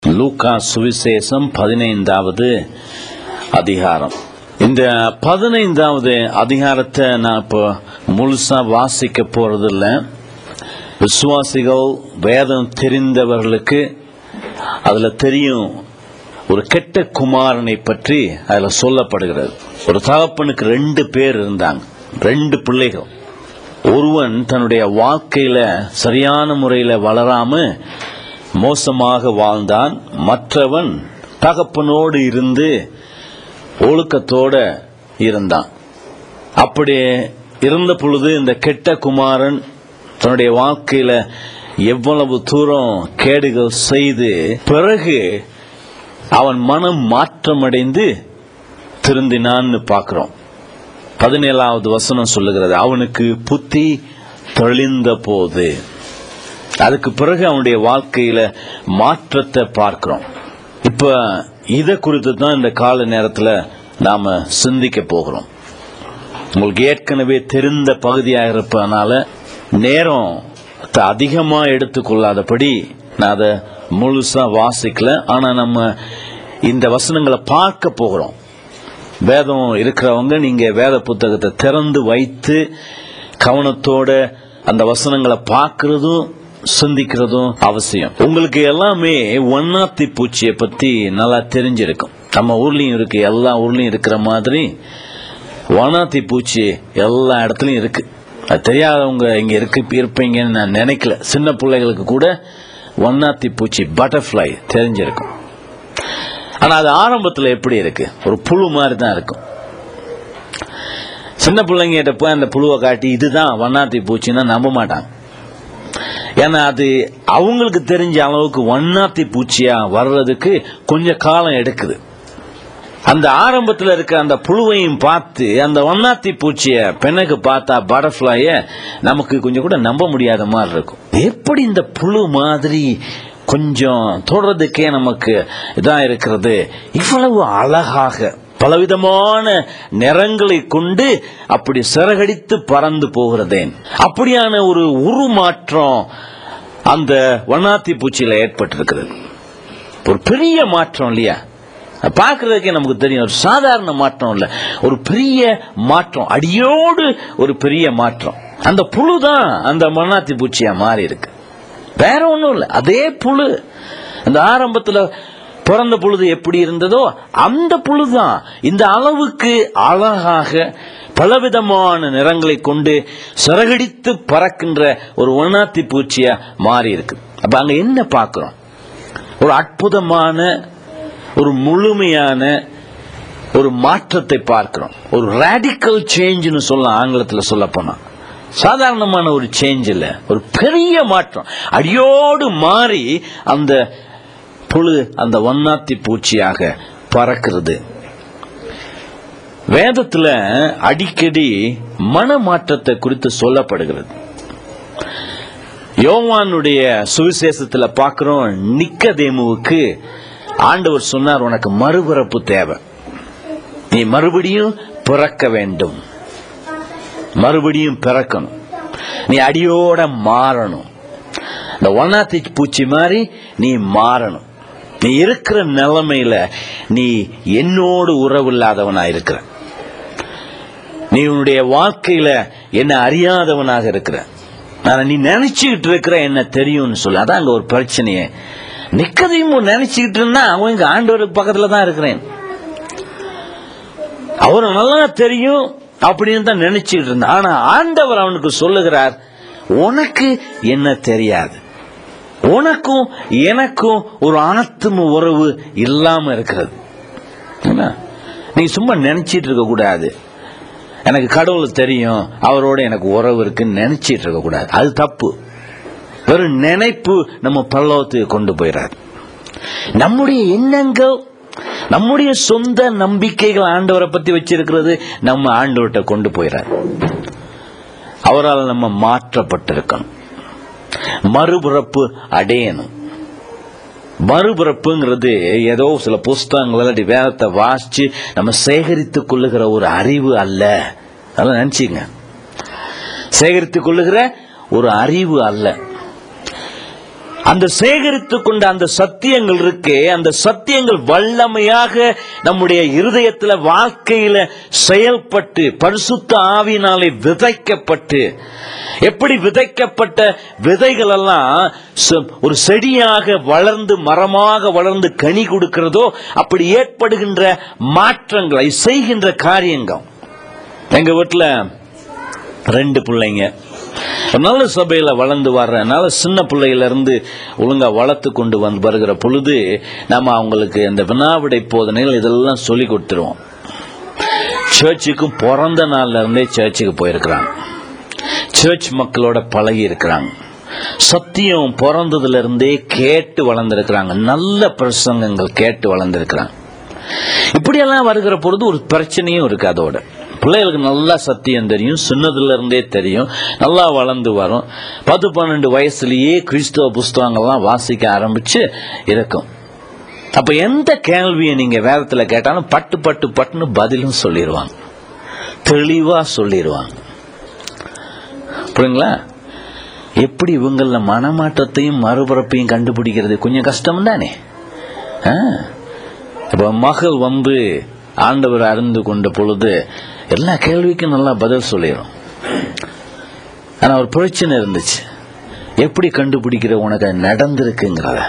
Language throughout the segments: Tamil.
லூக்கா சுவிசேஷம் பதினைந்தாவது அதிகாரம் இந்த பதினைந்தாவது அதிகாரத்தை நான் இப்போ முழுசா வாசிக்க போறதில்ல விசுவாசிகள் வேதம் தெரிந்தவர்களுக்கு அதுல தெரியும் ஒரு கெட்ட குமாரனை பற்றி அதுல சொல்லப்படுகிறது ஒரு தகப்பனுக்கு ரெண்டு பேர் இருந்தாங்க ரெண்டு பிள்ளைகள் ஒருவன் தன்னுடைய வாழ்க்கையில சரியான முறையில வளராம மோசமாக வாழ்ந்தான் மற்றவன் தகப்பனோடு இருந்து ஒழுக்கத்தோட இருந்தான் அப்படி இருந்த பொழுது இந்த கெட்ட குமாரன் தன்னுடைய வாழ்க்கையில எவ்வளவு தூரம் கேடுகள் செய்து பிறகு அவன் மனம் மாற்றமடைந்து திருந்தினான்னு பார்க்கிறோம் பதினேழாவது வசனம் சொல்லுகிறது அவனுக்கு புத்தி தெளிந்த போது அதுக்கு பிறகு அவனுடைய வாழ்க்கையில மாற்றத்தை பார்க்கிறோம் இப்ப இத குறித்து தான் இந்த கால நேரத்துல நாம சிந்திக்க போகிறோம் உங்களுக்கு ஏற்கனவே தெரிந்த பகுதியாக இருப்பதனால நேரம் அதிகமா எடுத்துக்கொள்ளாதபடி நான் அதை முழுசா வாசிக்கல ஆனா நம்ம இந்த வசனங்களை பார்க்க போகிறோம் வேதம் இருக்கிறவங்க நீங்க வேத புத்தகத்தை திறந்து வைத்து கவனத்தோட அந்த வசனங்களை பார்க்கறதும் சிந்திக்கிறதும் அவசியம் உங்களுக்கு எல்லாமே ஒன்னாத்தி பூச்சியை பத்தி நல்லா தெரிஞ்சிருக்கும் நம்ம ஊர்லயும் இருக்கு எல்லா ஊர்லயும் இருக்கிற மாதிரி ஒன்னாத்தி பூச்சி எல்லா இடத்துலயும் இருக்கு அது தெரியாதவங்க இங்க இருக்கு இருப்பீங்கன்னு நான் நினைக்கல சின்ன பிள்ளைகளுக்கு கூட ஒன்னாத்தி பூச்சி பட்டர்ஃப்ளை தெரிஞ்சிருக்கும் ஆனா அது ஆரம்பத்துல எப்படி இருக்கு ஒரு புழு மாதிரி தான் இருக்கும் சின்ன பிள்ளைங்கிட்ட போய் அந்த புழுவை காட்டி இதுதான் வண்ணாத்தி பூச்சின்னா நம்ப மாட்டாங்க ஏன்னா அது அவங்களுக்கு தெரிஞ்ச அளவுக்கு வண்ணாத்தி பூச்சியா வர்றதுக்கு கொஞ்சம் காலம் எடுக்குது அந்த ஆரம்பத்தில் இருக்க அந்த புழுவையும் பார்த்து அந்த வண்ணாத்தி பூச்சிய பெண்ணுக்கு பார்த்தா பட்டர்ஃப்ளைய நமக்கு கொஞ்சம் கூட நம்ப முடியாத மாதிரி இருக்கும் எப்படி இந்த புழு மாதிரி கொஞ்சம் தொடர்றதுக்கே நமக்கு இதா இருக்கிறது இவ்வளவு அழகாக பலவிதமான நிறங்களை கொண்டு அப்படி சிறகடித்து பறந்து போகிறதேன் அப்படியான ஒரு உருமாற்றம் அந்த வண்ணாத்தி பூச்சியில ஏற்பட்டிருக்கிறது ஒரு பெரிய மாற்றம் இல்லையா பார்க்கறதுக்கே நமக்கு தெரியும் ஒரு சாதாரண மாற்றம் இல்ல ஒரு பெரிய மாற்றம் அடியோடு ஒரு பெரிய மாற்றம் அந்த புழு தான் அந்த மண்ணாத்தி பூச்சியா மாறி இருக்கு வேற ஒண்ணும் இல்லை அதே புழு அந்த ஆரம்பத்துல பிறந்த பொழுது எப்படி இருந்ததோ அந்த புழுதான் இந்த அளவுக்கு அழகாக பலவிதமான நிறங்களை கொண்டு சிறகடித்து பறக்கின்ற ஒரு ஒன்னாத்தி பூச்சியா மாறி இருக்கு அப்ப அங்க என்ன பார்க்கிறோம் ஒரு அற்புதமான ஒரு முழுமையான ஒரு மாற்றத்தை பார்க்கிறோம் ஒரு ரேடிக்கல் சேஞ்சுன்னு சொல்ல ஆங்கிலத்தில் சொல்ல போனா சாதாரணமான ஒரு சேஞ்ச் இல்ல ஒரு பெரிய மாற்றம் அடியோடு மாறி அந்த புழு அந்த வண்ணாத்தி பூச்சியாக பறக்கிறது வேதத்துல அடிக்கடி மனமாற்றத்தை குறித்து சொல்லப்படுகிறது யோவானுடைய சுவிசேஷத்துல பார்க்கிறோம் நிக்கதேமுவுக்கு ஆண்டவர் சொன்னார் உனக்கு மறுபிறப்பு தேவை நீ மறுபடியும் பிறக்க வேண்டும் மறுபடியும் பிறக்கணும் நீ அடியோட மாறணும் இந்த ஒன்னாத்தி பூச்சி மாதிரி நீ மாறணும் நீ இருக்கிற நிலைமையில நீ என்னோடு உறவு இல்லாதவனா இருக்கிற நீ உன்னுடைய வாழ்க்கையில என்ன அறியாதவனாக இருக்கிற ஆனா நீ நினைச்சுக்கிட்டு இருக்கிற என்ன தெரியும்னு சொல்லு அதான் அங்க ஒரு பிரச்சனையே நிக்கதையும் நினைச்சுக்கிட்டு இருந்தா அவன் இங்க ஆண்டவருக்கு பக்கத்துல தான் இருக்கிறேன் அவரு நல்லா தெரியும் அப்படின்னு தான் நினைச்சுக்கிட்டு இருந்தான் ஆனா ஆண்டவர் அவனுக்கு சொல்லுகிறார் உனக்கு என்ன தெரியாது உனக்கும் எனக்கும் ஒரு ஆத்ம உறவு இல்லாம இருக்கிறது நீ சும்மா நினைச்சிட்டு இருக்க கூடாது எனக்கு கடவுள் தெரியும் அவரோட எனக்கு உறவு இருக்குன்னு நினைச்சிட்டு இருக்க கூடாது அது தப்பு வெறும் நினைப்பு நம்ம பல்லவத்துக்கு கொண்டு போயிடாது நம்முடைய எண்ணங்கள் நம்முடைய சொந்த நம்பிக்கைகள் ஆண்டவரை பத்தி வச்சிருக்கிறது நம்ம ஆண்டவர்கிட்ட கொண்டு போயிடாது அவரால் நம்ம மாற்றப்பட்டிருக்கணும் மறுபிறப்பு அடையணும் மறுபிறப்புங்கிறது ஏதோ சில புஸ்தகங்கள் வேதத்தை வாசிச்சு நம்ம சேகரித்துக் கொள்ளுகிற ஒரு அறிவு அல்ல அதெல்லாம் நினைச்சுங்க சேகரித்துக் கொள்ளுகிற ஒரு அறிவு அல்ல அந்த சேகரித்து கொண்ட அந்த சத்தியங்கள் இருக்கே அந்த சத்தியங்கள் வல்லமையாக நம்முடைய இருதயத்துல வாழ்க்கையில செயல்பட்டு பரிசுத்த ஆவியினாலே விதைக்கப்பட்டு எப்படி விதைக்கப்பட்ட விதைகள் எல்லாம் ச- ஒரு செடியாக வளர்ந்து மரமாக வளர்ந்து கனி கொடுக்கிறதோ அப்படி ஏற்படுகின்ற மாற்றங்களை செய்கின்ற காரியங்கள் எங்க வீட்டுல ரெண்டு பிள்ளைங்க ஒரு நல்ல சபையில வளர்ந்து வர்றதுனால சின்ன பிள்ளையில இருந்து ஒழுங்கா வளர்த்து கொண்டு வந்து வருகிற பொழுது நம்ம அவங்களுக்கு இந்த வினாவிடை போதனைகள் இதெல்லாம் சொல்லி கொடுத்துருவோம் சர்ச்சுக்கும் பிறந்த நாள்ல இருந்தே சர்ச்சுக்கு போயிருக்கிறாங்க சர்ச் மக்களோட பழகி இருக்கிறாங்க சத்தியம் பிறந்ததுல இருந்தே கேட்டு வளர்ந்திருக்கிறாங்க நல்ல பிரசங்கங்கள் கேட்டு வளர்ந்திருக்கிறாங்க இப்படியெல்லாம் வருகிற பொழுது ஒரு பிரச்சனையும் இருக்கு அதோட பிள்ளைகளுக்கு நல்லா சத்தியம் தெரியும் சின்னதுல இருந்தே தெரியும் நல்லா வளர்ந்து வரும் பத்து பன்னெண்டு வயசுலயே கிறிஸ்தவ புஸ்தகங்கள்லாம் வாசிக்க ஆரம்பிச்சு இருக்கும் அப்ப எந்த கேள்வியை நீங்க வேதத்துல கேட்டாலும் பட்டு பட்டு பட்டுன்னு பதிலும் சொல்லிடுவாங்க தெளிவா சொல்லிடுவாங்க புரியுங்களா எப்படி இவங்கள மனமாற்றத்தையும் மறுபிறப்பையும் கண்டுபிடிக்கிறது கொஞ்சம் கஷ்டம் தானே ஆ இப்போ மகள் வந்து ஆண்டவர் அறிந்து கொண்ட பொழுது எல்லா கேள்விக்கும் நல்லா பதில் சொல்லிடும் ஆனா ஒரு பிரச்சனை இருந்துச்சு எப்படி கண்டுபிடிக்கிற உனக்கு அது நடந்திருக்குங்கிறத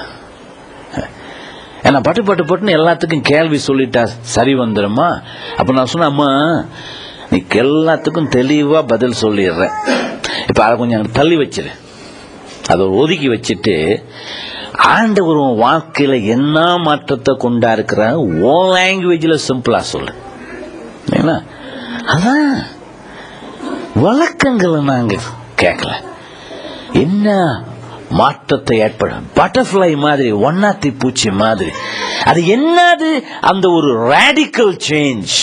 ஏன்னா பட்டு பட்டு பட்டுன்னு எல்லாத்துக்கும் கேள்வி சொல்லிட்டா சரி வந்துடுமா அப்ப நான் சொன்னேன் அம்மா நீ எல்லாத்துக்கும் தெளிவா பதில் சொல்லிடுறேன் இப்ப அதை கொஞ்சம் அங்க தள்ளி வச்சிரு அதை ஒதுக்கி வச்சுட்டு ஆண்டவர் உன் வாழ்க்கையில என்ன மாற்றத்தை கொண்டா இருக்கிற ஓ லாங்குவேஜ்ல சிம்பிளா சொல்லு சரிங்களா? அதான் வழக்கங்களை நாங்க கேட்கல என்ன மாற்றத்தை ஏற்படும் பட்டர்ஃப்ளை மாதிரி ஒன்னாத்தி பூச்சி மாதிரி அது என்னது அந்த ஒரு ரேடிக்கல் சேஞ்ச்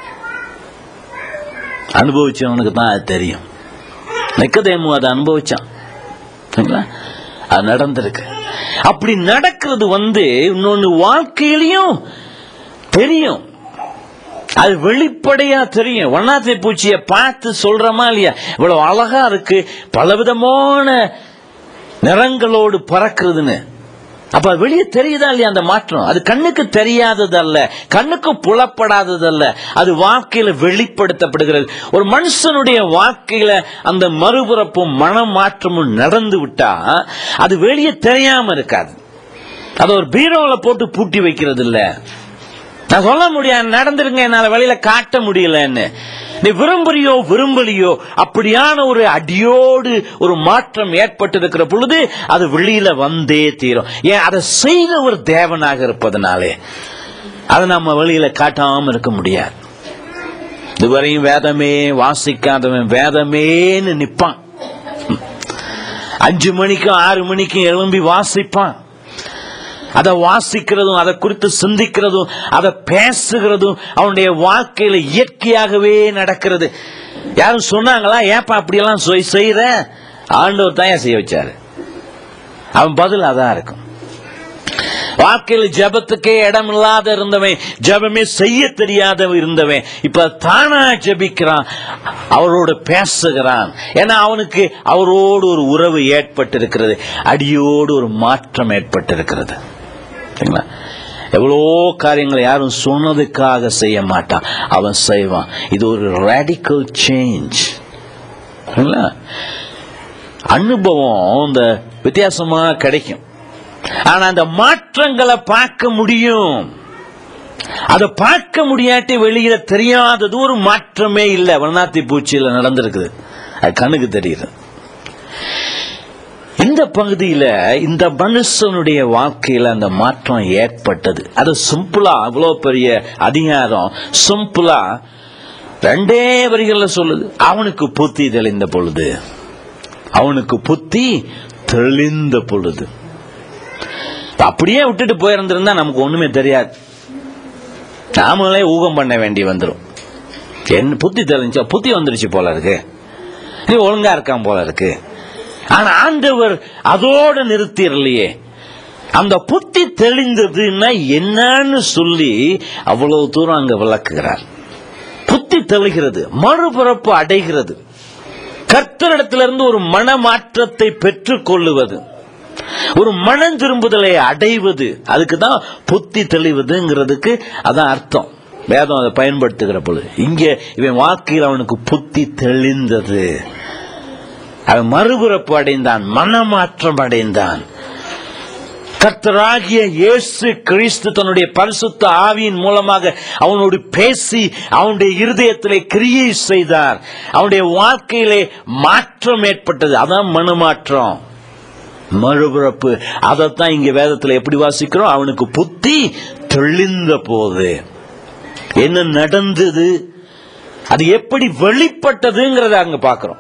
அனுபவிச்சவனுக்கு தான் அது தெரியும் நிக்கதேமு அதை அனுபவிச்சான் சரிங்களா? அது நடந்திருக்கு அப்படி நடக்கிறது வந்து இன்னொன்னு வாழ்க்கையிலையும் தெரியும் அது வெளிப்படையா தெரியும் வண்ணாத்தை பூச்சியை பார்த்து சொல்றோமா இல்லையா இவ்வளவு அழகா இருக்கு பலவிதமான நிறங்களோடு பறக்குதுன்னு அப்ப அது வெளியே தெரியுதா இல்லையா அந்த மாற்றம் அது கண்ணுக்கு தெரியாததல்ல கண்ணுக்கு புலப்படாததல்ல அது வாழ்க்கையில வெளிப்படுத்தப்படுகிறது ஒரு மனுஷனுடைய வாழ்க்கையில அந்த மறுபிறப்பும் மனமாற்றமும் நடந்து விட்டா அது வெளியே தெரியாம இருக்காது அது ஒரு பீரோல போட்டு பூட்டி வைக்கிறது இல்ல நான் சொல்ல முடியாது நடந்திருங்க என்னால வெளியில காட்ட முடியலன்னு நீ விரும்புறியோ விரும்பலையோ அப்படியான ஒரு அடியோடு ஒரு மாற்றம் ஏற்பட்டிருக்கிற பொழுது அது வெளியில வந்தே தீரும் ஏன் அதை செய்த ஒரு தேவனாக இருப்பதனாலே அதை நம்ம வெளியில காட்டாம இருக்க முடியாது இதுவரையும் வேதமே வாசிக்காதவன் வேதமேன்னு நிப்பான் அஞ்சு மணிக்கும் ஆறு மணிக்கும் எழும்பி வாசிப்பான் அதை வாசிக்கிறதும் அதை குறித்து சிந்திக்கிறதும் அதை பேசுகிறதும் அவனுடைய வாழ்க்கையில இயற்கையாகவே நடக்கிறது யாரும் சொன்னாங்களா ஏப்பா அப்படியெல்லாம் செய்- செய்யற ஆண்டவர் தான் ஏன் செய்ய வச்சாரு அவன் பதில் அதான் இருக்கும் வாழ்க்கையில் ஜெபத்துக்கே இடம் இல்லாத இருந்தவன் ஜெபமே செய்ய தெரியாத இருந்தவன் இப்ப தானா ஜெபிக்கிறான் அவரோடு பேசுகிறான் ஏன்னா அவனுக்கு அவரோடு ஒரு உறவு ஏற்பட்டிருக்கிறது அடியோடு ஒரு மாற்றம் ஏற்பட்டிருக்கிறது சரிங்களா எவ்வளோ காரியங்களை யாரும் சொன்னதுக்காக செய்ய மாட்டான் அவன் செய்வான் இது ஒரு ரேடிக்கல் சேஞ்ச் சரிங்களா அனுபவம் இந்த வித்தியாசமா கிடைக்கும் ஆனா அந்த மாற்றங்களை பார்க்க முடியும் அதை பார்க்க முடியாட்டி வெளியில தெரியாதது ஒரு மாற்றமே இல்லை வண்ணாத்தி பூச்சியில நடந்திருக்குது அது கண்ணுக்கு தெரியுது இந்த பகுதியில இந்த மனுஷனுடைய வாழ்க்கையில அந்த மாற்றம் ஏற்பட்டது அது சிம்பிளா அவ்வளவு பெரிய அதிகாரம் சிம்பிளா ரெண்டே வரிகள்ல சொல்லுது அவனுக்கு புத்தி தெளிந்த பொழுது அவனுக்கு புத்தி தெளிந்த பொழுது இப்ப அப்படியே விட்டுட்டு போயிருந்திருந்தா நமக்கு ஒண்ணுமே தெரியாது நாமளே ஊகம் பண்ண வேண்டி வந்துடும் என்ன புத்தி தெளிஞ்சா புத்தி வந்துருச்சு போல இருக்கு நீ ஒழுங்கா இருக்கான் போல இருக்கு ஆனா ஆண்டவர் அதோட நிறுத்திடலையே அந்த புத்தி தெளிந்ததுன்னா என்னன்னு சொல்லி அவ்வளவு தூரம் அங்க விளக்குகிறார் புத்தி தெளிகிறது மறுபிறப்பு அடைகிறது கர்த்தரிடத்திலிருந்து ஒரு மனமாற்றத்தை பெற்றுக் கொள்ளுவது ஒரு மனம் திரும்புதலை அடைவது அதுக்கு தான் புத்தி தெளிவதுங்கிறதுக்கு அதான் அர்த்தம் வேதம் அதை பயன்படுத்துகிற பொழுது இங்க இவன் வாழ்க்கையில் அவனுக்கு புத்தி தெளிந்தது அவன் மறுபிறப்பு அடைந்தான் மனமாற்றம் அடைந்தான் கர்த்தராகிய இயேசு கிறிஸ்து தன்னுடைய பரிசுத்த ஆவியின் மூலமாக அவனோடு பேசி அவனுடைய இருதயத்திலே கிரியை செய்தார் அவனுடைய வாழ்க்கையிலே மாற்றம் ஏற்பட்டது அதான் மனமாற்றம் மறுபிறப்பு அதைத்தான் இங்க வேதத்துல எப்படி வாசிக்கிறோம் அவனுக்கு புத்தி தெளிந்த போது என்ன நடந்தது அது எப்படி வெளிப்பட்டதுங்கிறத அங்க பார்க்கிறோம்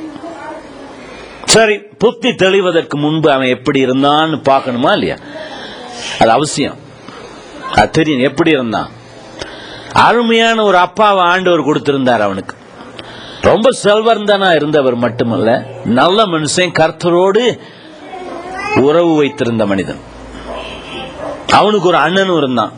சரி புத்தி தெளிவதற்கு முன்பு அவன் எப்படி இருந்தான்னு பார்க்கணுமா இல்லையா அது அவசியம் அது தெரியும் எப்படி இருந்தான் அருமையான ஒரு அப்பாவை ஆண்டவர் கொடுத்திருந்தார் அவனுக்கு ரொம்ப செல்வந்தனா இருந்தவர் மட்டுமல்ல நல்ல மனுஷன் கர்த்தரோடு உறவு வைத்திருந்த மனிதன் அவனுக்கு ஒரு அண்ணனும் இருந்தான்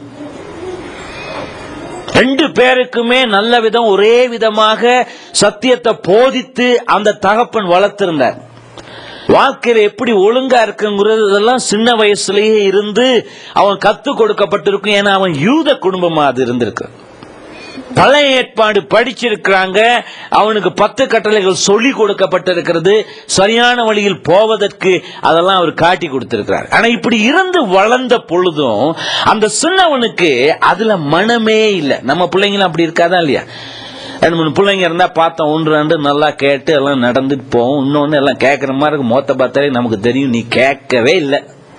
ரெண்டு பேருக்குமே நல்ல விதம் ஒரே விதமாக சத்தியத்தை போதித்து அந்த தகப்பன் வளர்த்திருந்தார் வாழ்க்கையில எப்படி ஒழுங்கா இருக்குங்கிறது இதெல்லாம் சின்ன வயசுலயே இருந்து அவன் கத்து கொடுக்கப்பட்டிருக்கும் ஏன்னா அவன் யூத குடும்பமா அது இருந்திருக்கு பழைய ஏற்பாடு படிச்சிருக்கிறாங்க அவனுக்கு பத்து கட்டளைகள் சொல்லி கொடுக்கப்பட்டிருக்கிறது சரியான வழியில் போவதற்கு அதெல்லாம் அவர் காட்டி கொடுத்திருக்கிறார் ஆனா இப்படி இருந்து வளர்ந்த பொழுதும் அந்த சின்னவனுக்கு அதுல மனமே இல்லை நம்ம பிள்ளைங்களும் அப்படி இருக்காதா இல்லையா ரெண்டு மூணு பிள்ளைங்க இருந்தா பார்த்தோம் ஒன்று ரெண்டு நல்லா கேட்டு எல்லாம் நடந்துட்டு போவோம் இன்னொன்னு எல்லாம் கேட்கற மாதிரி இருக்கும் மொத்த பார்த்தாலே நமக்கு தெரியும் நீ கேட்கவே இல்லை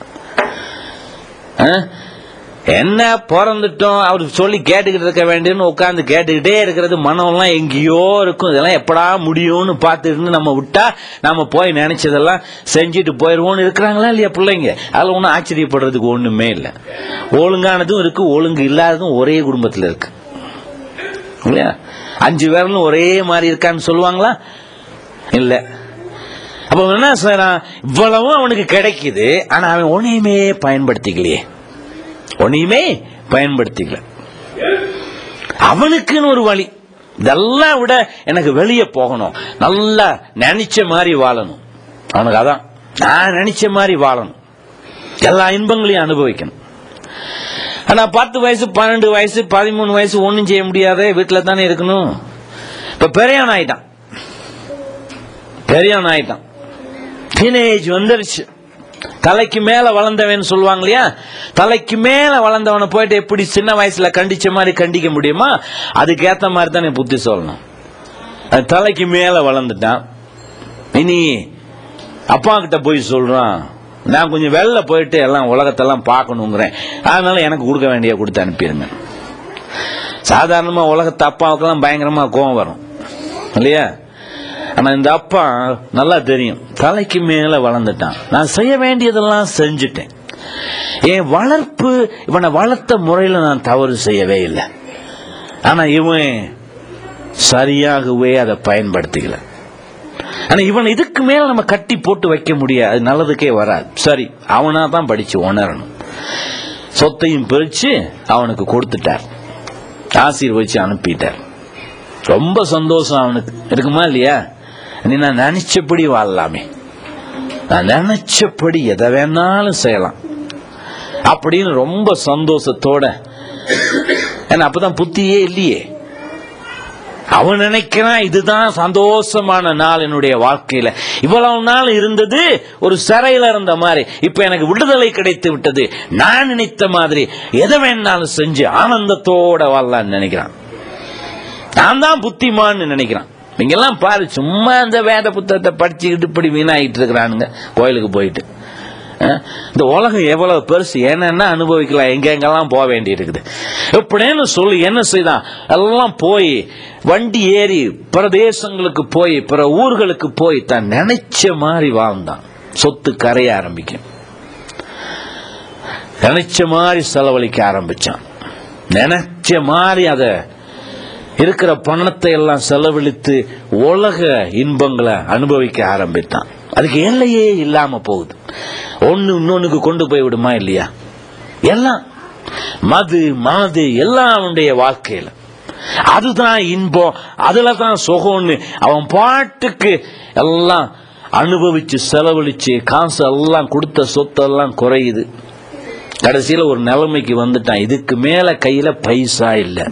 ஆ? என்ன பிறந்துட்டோம் அவர் சொல்லி கேட்டுக்கிட்டு இருக்க வேண்டியன்னு உட்காந்து கேட்டுக்கிட்டே இருக்கிறது மனம்லாம் எங்கேயோ இருக்கும் இதெல்லாம் எப்படா முடியும்னு பார்த்துட்டு நம்ம விட்டா நம்ம போய் நினைச்சதெல்லாம் செஞ்சுட்டு போயிடுவோம்னு இருக்கிறாங்களா இல்லையா பிள்ளைங்க அதில் ஒன்றும் ஆச்சரியப்படுறதுக்கு ஒண்ணுமே இல்லை ஒழுங்கானதும் இருக்கு ஒழுங்கு இல்லாததும் ஒரே குடும்பத்தில் இருக்கு இல்லையா அஞ்சு பேரும் ஒரே மாதிரி இருக்கான்னு சொல்லுவாங்களா இல்ல அப்ப அவன் என்ன செய்யறான் இவ்வளவும் அவனுக்கு கிடைக்குது ஆனா அவன் ஒன்னையுமே பயன்படுத்திக்கலையே ஒன்னையுமே பயன்படுத்திக்கல அவனுக்குன்னு ஒரு வழி இதெல்லாம் விட எனக்கு வெளியே போகணும் நல்லா நினைச்ச மாதிரி வாழணும் அவனுக்கு அதான் நான் நினைச்ச மாதிரி வாழணும் எல்லா இன்பங்களையும் அனுபவிக்கணும் ஆனா பத்து வயசு பன்னெண்டு வயசு பதிமூணு வயசு ஒன்றும் செய்ய முடியாத வீட்டில் தானே இருக்கணும் இப்ப பெரியவன் ஆயிட்டான் பெரியவன் ஆயிட்டான் டீனேஜ் வந்துருச்சு தலைக்கு மேல வளர்ந்தவன் சொல்லுவாங்க இல்லையா தலைக்கு மேல வளர்ந்தவனை போயிட்டு எப்படி சின்ன வயசுல கண்டிச்ச மாதிரி கண்டிக்க முடியுமா அதுக்கு ஏத்த மாதிரி தான் நீ புத்தி சொல்லணும் அது தலைக்கு மேல வளர்ந்துட்டான் இனி அப்பா கிட்ட போய் சொல்றான் நான் கொஞ்சம் வெளில போயிட்டு எல்லாம் உலகத்தெல்லாம் பார்க்கணுங்கிறேன் அதனால எனக்கு கொடுக்க வேண்டிய கொடுத்து அனுப்பிடுங்க சாதாரணமா உலகத்து அப்பாவுக்கெல்லாம் பயங்கரமா கோவம் வரும் இல்லையா ஆனா இந்த அப்பா நல்லா தெரியும் தலைக்கு மேல வளர்ந்துட்டான் நான் செய்ய வேண்டியதெல்லாம் செஞ்சுட்டேன் என் வளர்ப்பு இவனை வளர்த்த முறையில நான் தவறு செய்யவே இல்லை ஆனா இவன் சரியாகவே அதை பயன்படுத்திக்கல ஆனா இவன் இதுக்கு மேல நம்ம கட்டி போட்டு வைக்க முடியாது அது நல்லதுக்கே வராது சரி அவனா தான் படிச்சு உணரணும் சொத்தையும் பிரிச்சு அவனுக்கு கொடுத்துட்டார் ஆசீர்வதிச்சு அனுப்பிட்டார் ரொம்ப சந்தோஷம் அவனுக்கு இருக்குமா இல்லையா நீ நான் நினைச்சபடி வாழலாமே நான் நினைச்சபடி எதை வேணாலும் செய்யலாம் அப்படின்னு ரொம்ப சந்தோஷத்தோட ஏன்னா அப்பதான் புத்தியே இல்லையே அவன் நினைக்கிறான் இதுதான் சந்தோஷமான நாள் என்னுடைய வாழ்க்கையில இவ்வளவு நாள் இருந்தது ஒரு சிறையில இருந்த மாதிரி இப்ப எனக்கு விடுதலை கிடைத்து விட்டது நான் நினைத்த மாதிரி எதை வேணாலும் செஞ்சு ஆனந்தத்தோட வாழலாம்னு நினைக்கிறான் நான் தான் புத்திமான்னு நினைக்கிறான் நீங்கெல்லாம் பாரு சும்மா இந்த வேத புத்தகத்தை படிச்சுக்கிட்டு இப்படி வீணாகிட்டு இருக்கிறானுங்க கோயிலுக்கு போயிட்டு அஹ், இந்த உலகம் எவ்வளவு பெருசு என்னென்ன அனுபவிக்கலாம் எங்க எங்கெல்லாம் போக வேண்டி இருக்குது எப்படின்னு சொல்லி என்ன செய்தான் எல்லாம் போய் வண்டி ஏறி பிற தேசங்களுக்கு போய் பிற ஊர்களுக்கு போய் தான் நினைச்ச மாதிரி வாழ்ந்தான் சொத்து கரைய ஆரம்பிக்கும் நினைச்ச மாதிரி செலவழிக்க ஆரம்பிச்சான் நினைச்ச மாதிரி அதை இருக்கிற பணத்தை எல்லாம் செலவழித்து உலக இன்பங்களை அனுபவிக்க ஆரம்பித்தான் அதுக்கு எல்லையே இல்லாம போகுது ஒண்ணு இன்னொன்னுக்கு கொண்டு போய் விடுமா இல்லையா எல்லாம் மது மாது எல்லாம் அவனுடைய வாழ்க்கையில அதுதான் இன்பம் அதுல தான் சுகம்னு அவன் பாட்டுக்கு எல்லாம் அனுபவிச்சு செலவழிச்சு காசு எல்லாம் கொடுத்த சொத்தெல்லாம் குறையுது கடைசியில் ஒரு நிலைமைக்கு வந்துட்டான் இதுக்கு மேல கையில பைசா இல்லை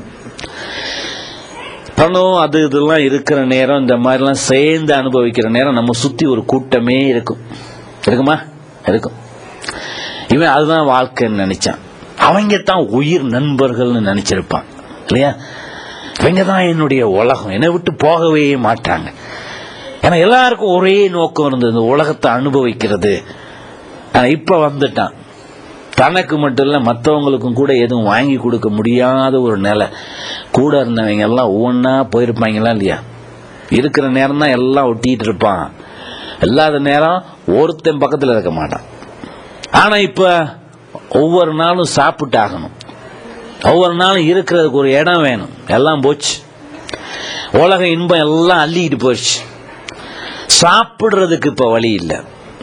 பணம் அது இதெல்லாம் இருக்கிற நேரம் இந்த மாதிரிலாம் சேர்ந்து அனுபவிக்கிற நேரம் நம்ம சுத்தி ஒரு கூட்டமே இருக்கும் இருக்குமா இருக்கும் இவன் அதுதான் வாழ்க்கைன்னு நினைச்சான் அவங்க தான் உயிர் நண்பர்கள்னு நினைச்சிருப்பான் இல்லையா இவங்க தான் என்னுடைய உலகம் என்னை விட்டு போகவே மாட்டாங்க ஏன்னா எல்லாருக்கும் ஒரே நோக்கம் இருந்தது இந்த உலகத்தை அனுபவிக்கிறது ஆனா இப்ப வந்துட்டான் தனக்கு மட்டும் இல்ல மற்றவங்களுக்கும் கூட எதுவும் வாங்கி கொடுக்க முடியாத ஒரு நிலை கூட இருந்தவங்க எல்லாம் ஒவ்வொன்றா போயிருப்பாங்களா இல்லையா இருக்கிற நேரம் தான் எல்லாம் ஒட்டிட்டு இருப்பான் இல்லாத நேரம் ஒருத்தன் பக்கத்தில் இருக்க மாட்டான் ஆனா இப்ப ஒவ்வொரு நாளும் சாப்பிட்டு ஆகணும் ஒவ்வொரு நாளும் இருக்கிறதுக்கு ஒரு இடம் வேணும் எல்லாம் போச்சு உலக இன்பம் எல்லாம் அள்ளிக்கிட்டு போயிடுச்சு சாப்பிடுறதுக்கு இப்ப வழி இல்லை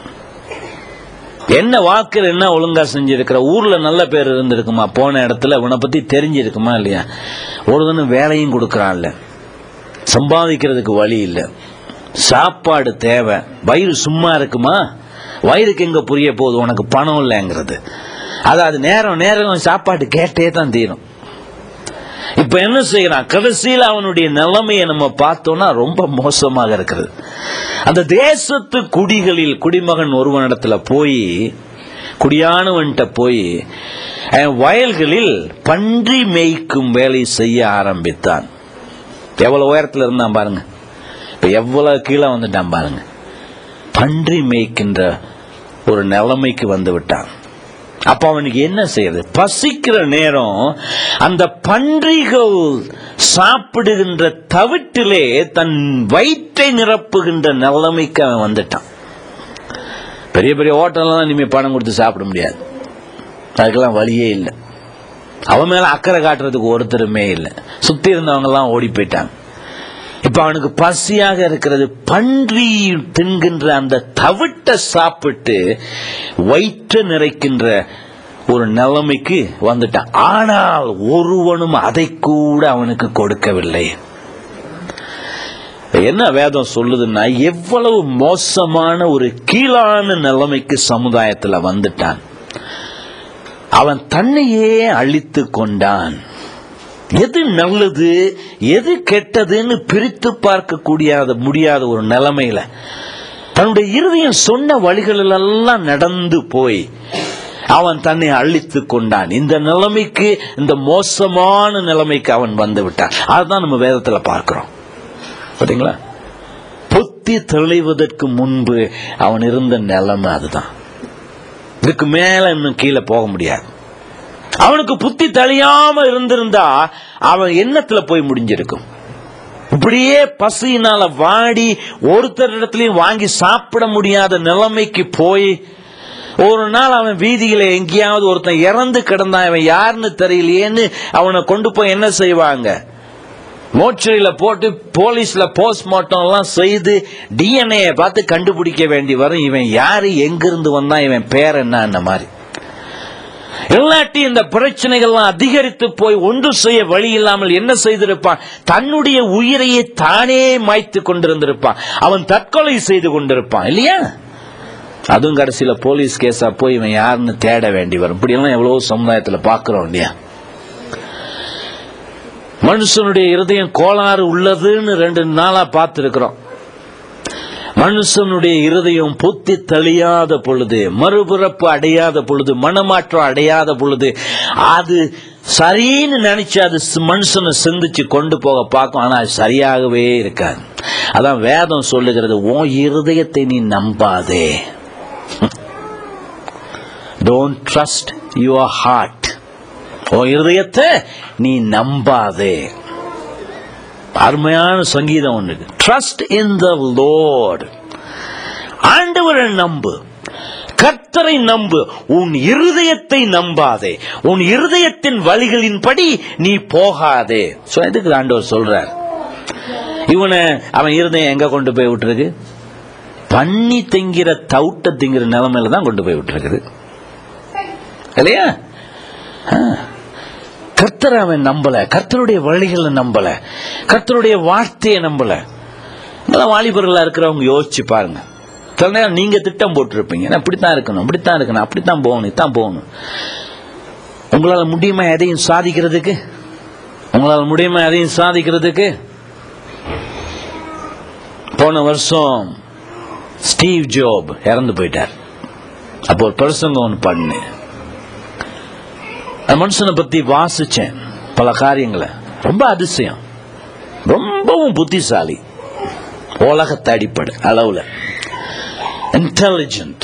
என்ன வாக்கில் என்ன ஒழுங்கா செஞ்சிருக்கிற ஊர்ல நல்ல பேர் இருந்திருக்குமா போன இடத்துல உன்னை பத்தி தெரிஞ்சிருக்குமா இல்லையா ஒரு வேலையும் கொடுக்கறான்ல சம்பாதிக்கிறதுக்கு வழி இல்லை சாப்பாடு தேவை வயிறு சும்மா இருக்குமா வயிறுக்கு எங்க புரிய போகுது உனக்கு பணம் இல்லைங்கிறது அதாவது நேரம் நேரம் சாப்பாடு கேட்டே தான் தீரும் இப்ப என்ன செய்யறான் கடைசியில் அவனுடைய நிலைமையை நம்ம பார்த்தோம்னா ரொம்ப மோசமாக இருக்கிறது அந்த தேசத்து குடிகளில் குடிமகன் ஒருவனிடத்துல போய் குடியானவன்கிட்ட போய் அவன் வயல்களில் பன்றி மேய்க்கும் வேலை செய்ய ஆரம்பித்தான் எவ்வளவு உயரத்துல இருந்தான் பாருங்க இப்ப எவ்வளவு கீழே வந்துட்டான் பாருங்க பன்றி மேய்க்கின்ற ஒரு நிலைமைக்கு வந்து விட்டான் அப்ப அவனுக்கு என்ன செய்யுது பசிக்கிற நேரம் அந்த பன்றிகள் சாப்பிடுகின்ற தவிட்டிலே தன் வயிற்றை நிரப்புகின்ற நிலைமைக்கு அவன் வந்துட்டான் பெரிய பெரிய ஹோட்டல்லாம் இனிமே பணம் கொடுத்து சாப்பிட முடியாது அதுக்கெல்லாம் வழியே இல்லை அவன் மேல அக்கறை காட்டுறதுக்கு ஒருத்தருமே இல்லை சுத்தி இருந்தவங்க எல்லாம் ஓடி போயிட்டாங்க இப்ப அவனுக்கு பசியாக இருக்கிறது பன்றி தின்கின்ற அந்த தவிட்ட சாப்பிட்டு வயிற்று நிறைக்கின்ற ஒரு நிலைமைக்கு வந்துட்டான் ஆனால் ஒருவனும் அதை கூட அவனுக்கு கொடுக்கவில்லை என்ன வேதம் சொல்லுதுன்னா எவ்வளவு மோசமான ஒரு கீழான நிலைமைக்கு சமுதாயத்துல வந்துட்டான் அவன் தன்னையே அழித்து கொண்டான் எது நல்லது எது கெட்டதுன்னு பிரித்து பார்க்க முடியாத ஒரு நிலைமையில தன்னுடைய இருதயம் சொன்ன வழிகளிலெல்லாம் நடந்து போய் அவன் தன்னை அழித்து கொண்டான் இந்த நிலைமைக்கு இந்த மோசமான நிலைமைக்கு அவன் வந்து விட்டான் அதுதான் நம்ம வேதத்துல பார்க்கிறோம் பார்த்தீங்களா புத்தி தெளிவதற்கு முன்பு அவன் இருந்த நிலைமை அதுதான் இதுக்கு மேல இன்னும் கீழே போக முடியாது அவனுக்கு புத்தி தெளியாம இருந்திருந்தா அவன் எண்ணத்துல போய் முடிஞ்சிருக்கும் இப்படியே பசியினால வாடி ஒருத்தர் இடத்துலயும் வாங்கி சாப்பிட முடியாத நிலைமைக்கு போய் ஒரு நாள் அவன் வீதியில எங்கேயாவது ஒருத்தன் இறந்து கிடந்தான் அவன் யாருன்னு தெரியலையேன்னு அவனை கொண்டு போய் என்ன செய்வாங்க மோச்சரியில போட்டு போலீஸ்ல போஸ்ட்மார்ட்டம் எல்லாம் செய்து டிஎன்ஏ பார்த்து கண்டுபிடிக்க வேண்டி வரும் இவன் யாரு எங்கிருந்து வந்தான் இவன் பேர் என்ன மாதிரி இல்லாட்டி இந்த பிரச்சனைகள்லாம் அதிகரித்து போய் ஒன்று செய்ய வழி இல்லாமல் என்ன செய்திருப்பான் தன்னுடைய உயிரையே தானே மாய்த்து கொண்டிருந்திருப்பான் அவன் தற்கொலை செய்து கொண்டிருப்பான் இல்லையா அதுவும் கடைசியில போலீஸ் கேஸா போய் இவன் யாருன்னு தேட வேண்டி வரும் இப்படி எல்லாம் எவ்வளவு சமுதாயத்துல பாக்குறோம் இல்லையா மனுஷனுடைய இருதயம் கோளாறு உள்ளதுன்னு ரெண்டு நாளா பார்த்திருக்கிறோம் மனுஷனுடைய இருதயம் புத்தி தெளியாத பொழுது மறுபிறப்பு அடையாத பொழுது மனமாற்றம் அடையாத பொழுது அது சரின்னு நினைச்சு அது மனுஷனை சிந்திச்சு கொண்டு போக பார்க்கும் ஆனா அது சரியாகவே இருக்காது அதான் வேதம் சொல்லுகிறது உன் இருதயத்தை நீ நம்பாதே டோன்ட் ட்ரஸ்ட் யுவர் ஹார்ட் உன் இருதயத்தை நீ நம்பாதே அருமையான சங்கீதம் ஒன்று ட்ரஸ்ட் இன் த லோட் ஆண்டவரை நம்பு கர்த்தரை நம்பு உன் இருதயத்தை நம்பாதே உன் இருதயத்தின் வழிகளின்படி நீ போகாதே சோ எதுக்கு ஆண்டவர் சொல்றார் இவனை அவன் இருதயம் எங்க கொண்டு போய் விட்டுருக்கு பண்ணி திங்கிற தவுட்ட திங்கிற நிலைமையில தான் கொண்டு போய் விட்டுருக்குது இல்லையா கர்த்தரை அவன் நம்பல கர்த்தருடைய வழிகளை நம்பல கர்த்தருடைய வார்த்தையை நம்பல இதெல்லாம் வாலிபர்களா இருக்கிறவங்க யோசிச்சு பாருங்க சில நேரம் நீங்க திட்டம் போட்டிருப்பீங்க நான் இப்படித்தான் இருக்கணும் இப்படித்தான் இருக்கணும் அப்படித்தான் போகணும் இதான் போகணும் உங்களால முடியுமா எதையும் சாதிக்கிறதுக்கு உங்களால முடியுமா எதையும் சாதிக்கிறதுக்கு போன வருஷம் ஸ்டீவ் ஜோப் இறந்து போயிட்டார் அப்போ ஒரு பிரசங்கம் ஒன்று பண்ணேன் அந்த மனுஷனை பத்தி வாசிச்சேன் பல காரியங்களை ரொம்ப அதிசயம் ரொம்பவும் புத்திசாலி உலகத்தை அடிப்படை அளவுல இன்டெலிஜென்ட்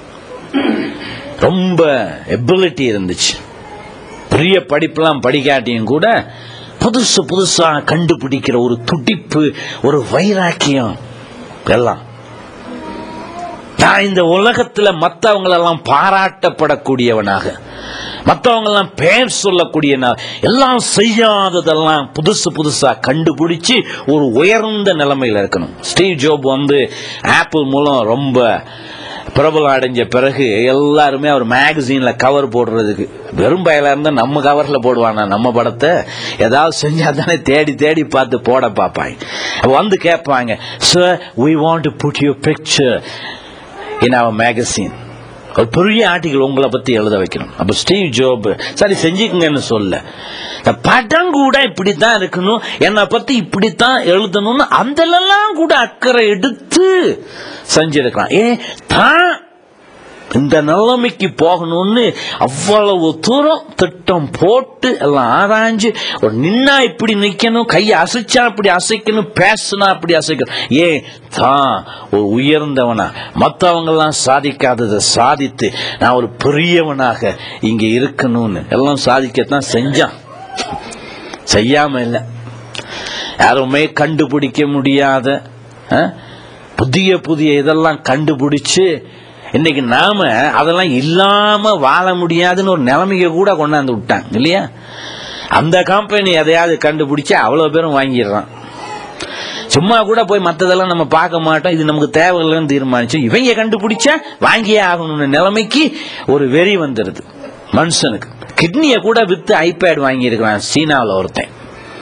ரொம்ப எபிலிட்டி இருந்துச்சு பெரிய படிப்பெல்லாம் படிக்காட்டியும் கூட புதுசு புதுசா கண்டுபிடிக்கிற ஒரு துடிப்பு ஒரு வைராக்கியம் எல்லாம் நான் இந்த உலகத்துல மற்றவங்களெல்லாம் பாராட்டப்படக்கூடியவனாக மற்றவங்கெல்லாம் பேர் சொல்லக்கூடிய எல்லாம் செய்யாததெல்லாம் புதுசு புதுசா கண்டுபிடிச்சு ஒரு உயர்ந்த நிலைமையில இருக்கணும் ஸ்டீவ் ஜோப் வந்து ஆப்பிள் மூலம் ரொம்ப பிரபலம் அடைஞ்ச பிறகு எல்லாருமே அவர் மேகசீன்ல கவர் போடுறதுக்கு வெறும் பயலா இருந்தா நம்ம கவர்ல போடுவானா நம்ம படத்தை ஏதாவது செஞ்சா தானே தேடி தேடி பார்த்து போட பார்ப்பாங்க அப்ப வந்து கேட்பாங்க sir we want to put your picture in our magazine ஒரு பெரிய ஆர்டிகல் உங்களை பத்தி எழுத வைக்கணும் அப்ப ஸ்டீவ் ஜோப் சரி செஞ்சுக்குங்கன்னு சொல்ல இந்த படம் கூட இப்படித்தான் இருக்கணும் என்னை பத்தி இப்படித்தான் எழுதணும்னு அந்தலாம் கூட அக்கறை எடுத்து செஞ்சிருக்கலாம் ஏ தான் இந்த நிலைமைக்கு போகணும்னு அவ்வளவு தூரம் திட்டம் போட்டு எல்லாம் ஆராய்ஞ்சு ஒரு நின்னா இப்படி நிக்கணும் கையை அசைச்சா இப்படி அசைக்கணும் பேசினா அப்படி அசைக்கணும் ஏன் தான் ஒரு உயர்ந்தவனா மற்றவங்க எல்லாம் சாதிக்காததை சாதித்து நான் ஒரு பெரியவனாக இங்க இருக்கணும்னு எல்லாம் சாதிக்கத்தான் செஞ்சான் செய்யாம இல்லை யாருமே கண்டுபிடிக்க முடியாத அஹ், புதிய புதிய இதெல்லாம் கண்டுபிடிச்சு இன்னைக்கு நாம அதெல்லாம் இல்லாம வாழ முடியாதுன்னு ஒரு நிலைமைக்கு கூட கொண்டாந்து விட்டாங்க இல்லையா அந்த கம்பெனி எதையாவது கண்டுபிடிச்சு அவ்வளவு பேரும் வாங்கிடுறான் சும்மா கூட போய் மற்றதெல்லாம் நம்ம பார்க்க மாட்டோம் இது நமக்கு தேவையில்லைன்னு தீர்மானிச்சு இவங்க கண்டுபிடிச்சா வாங்கியே ஆகணும்னு நிலைமைக்கு ஒரு வெறி வந்துடுது மனுஷனுக்கு கிட்னியை கூட வித்து ஐபேட் வாங்கியிருக்கிறான் சீனாவில் ஒருத்தன்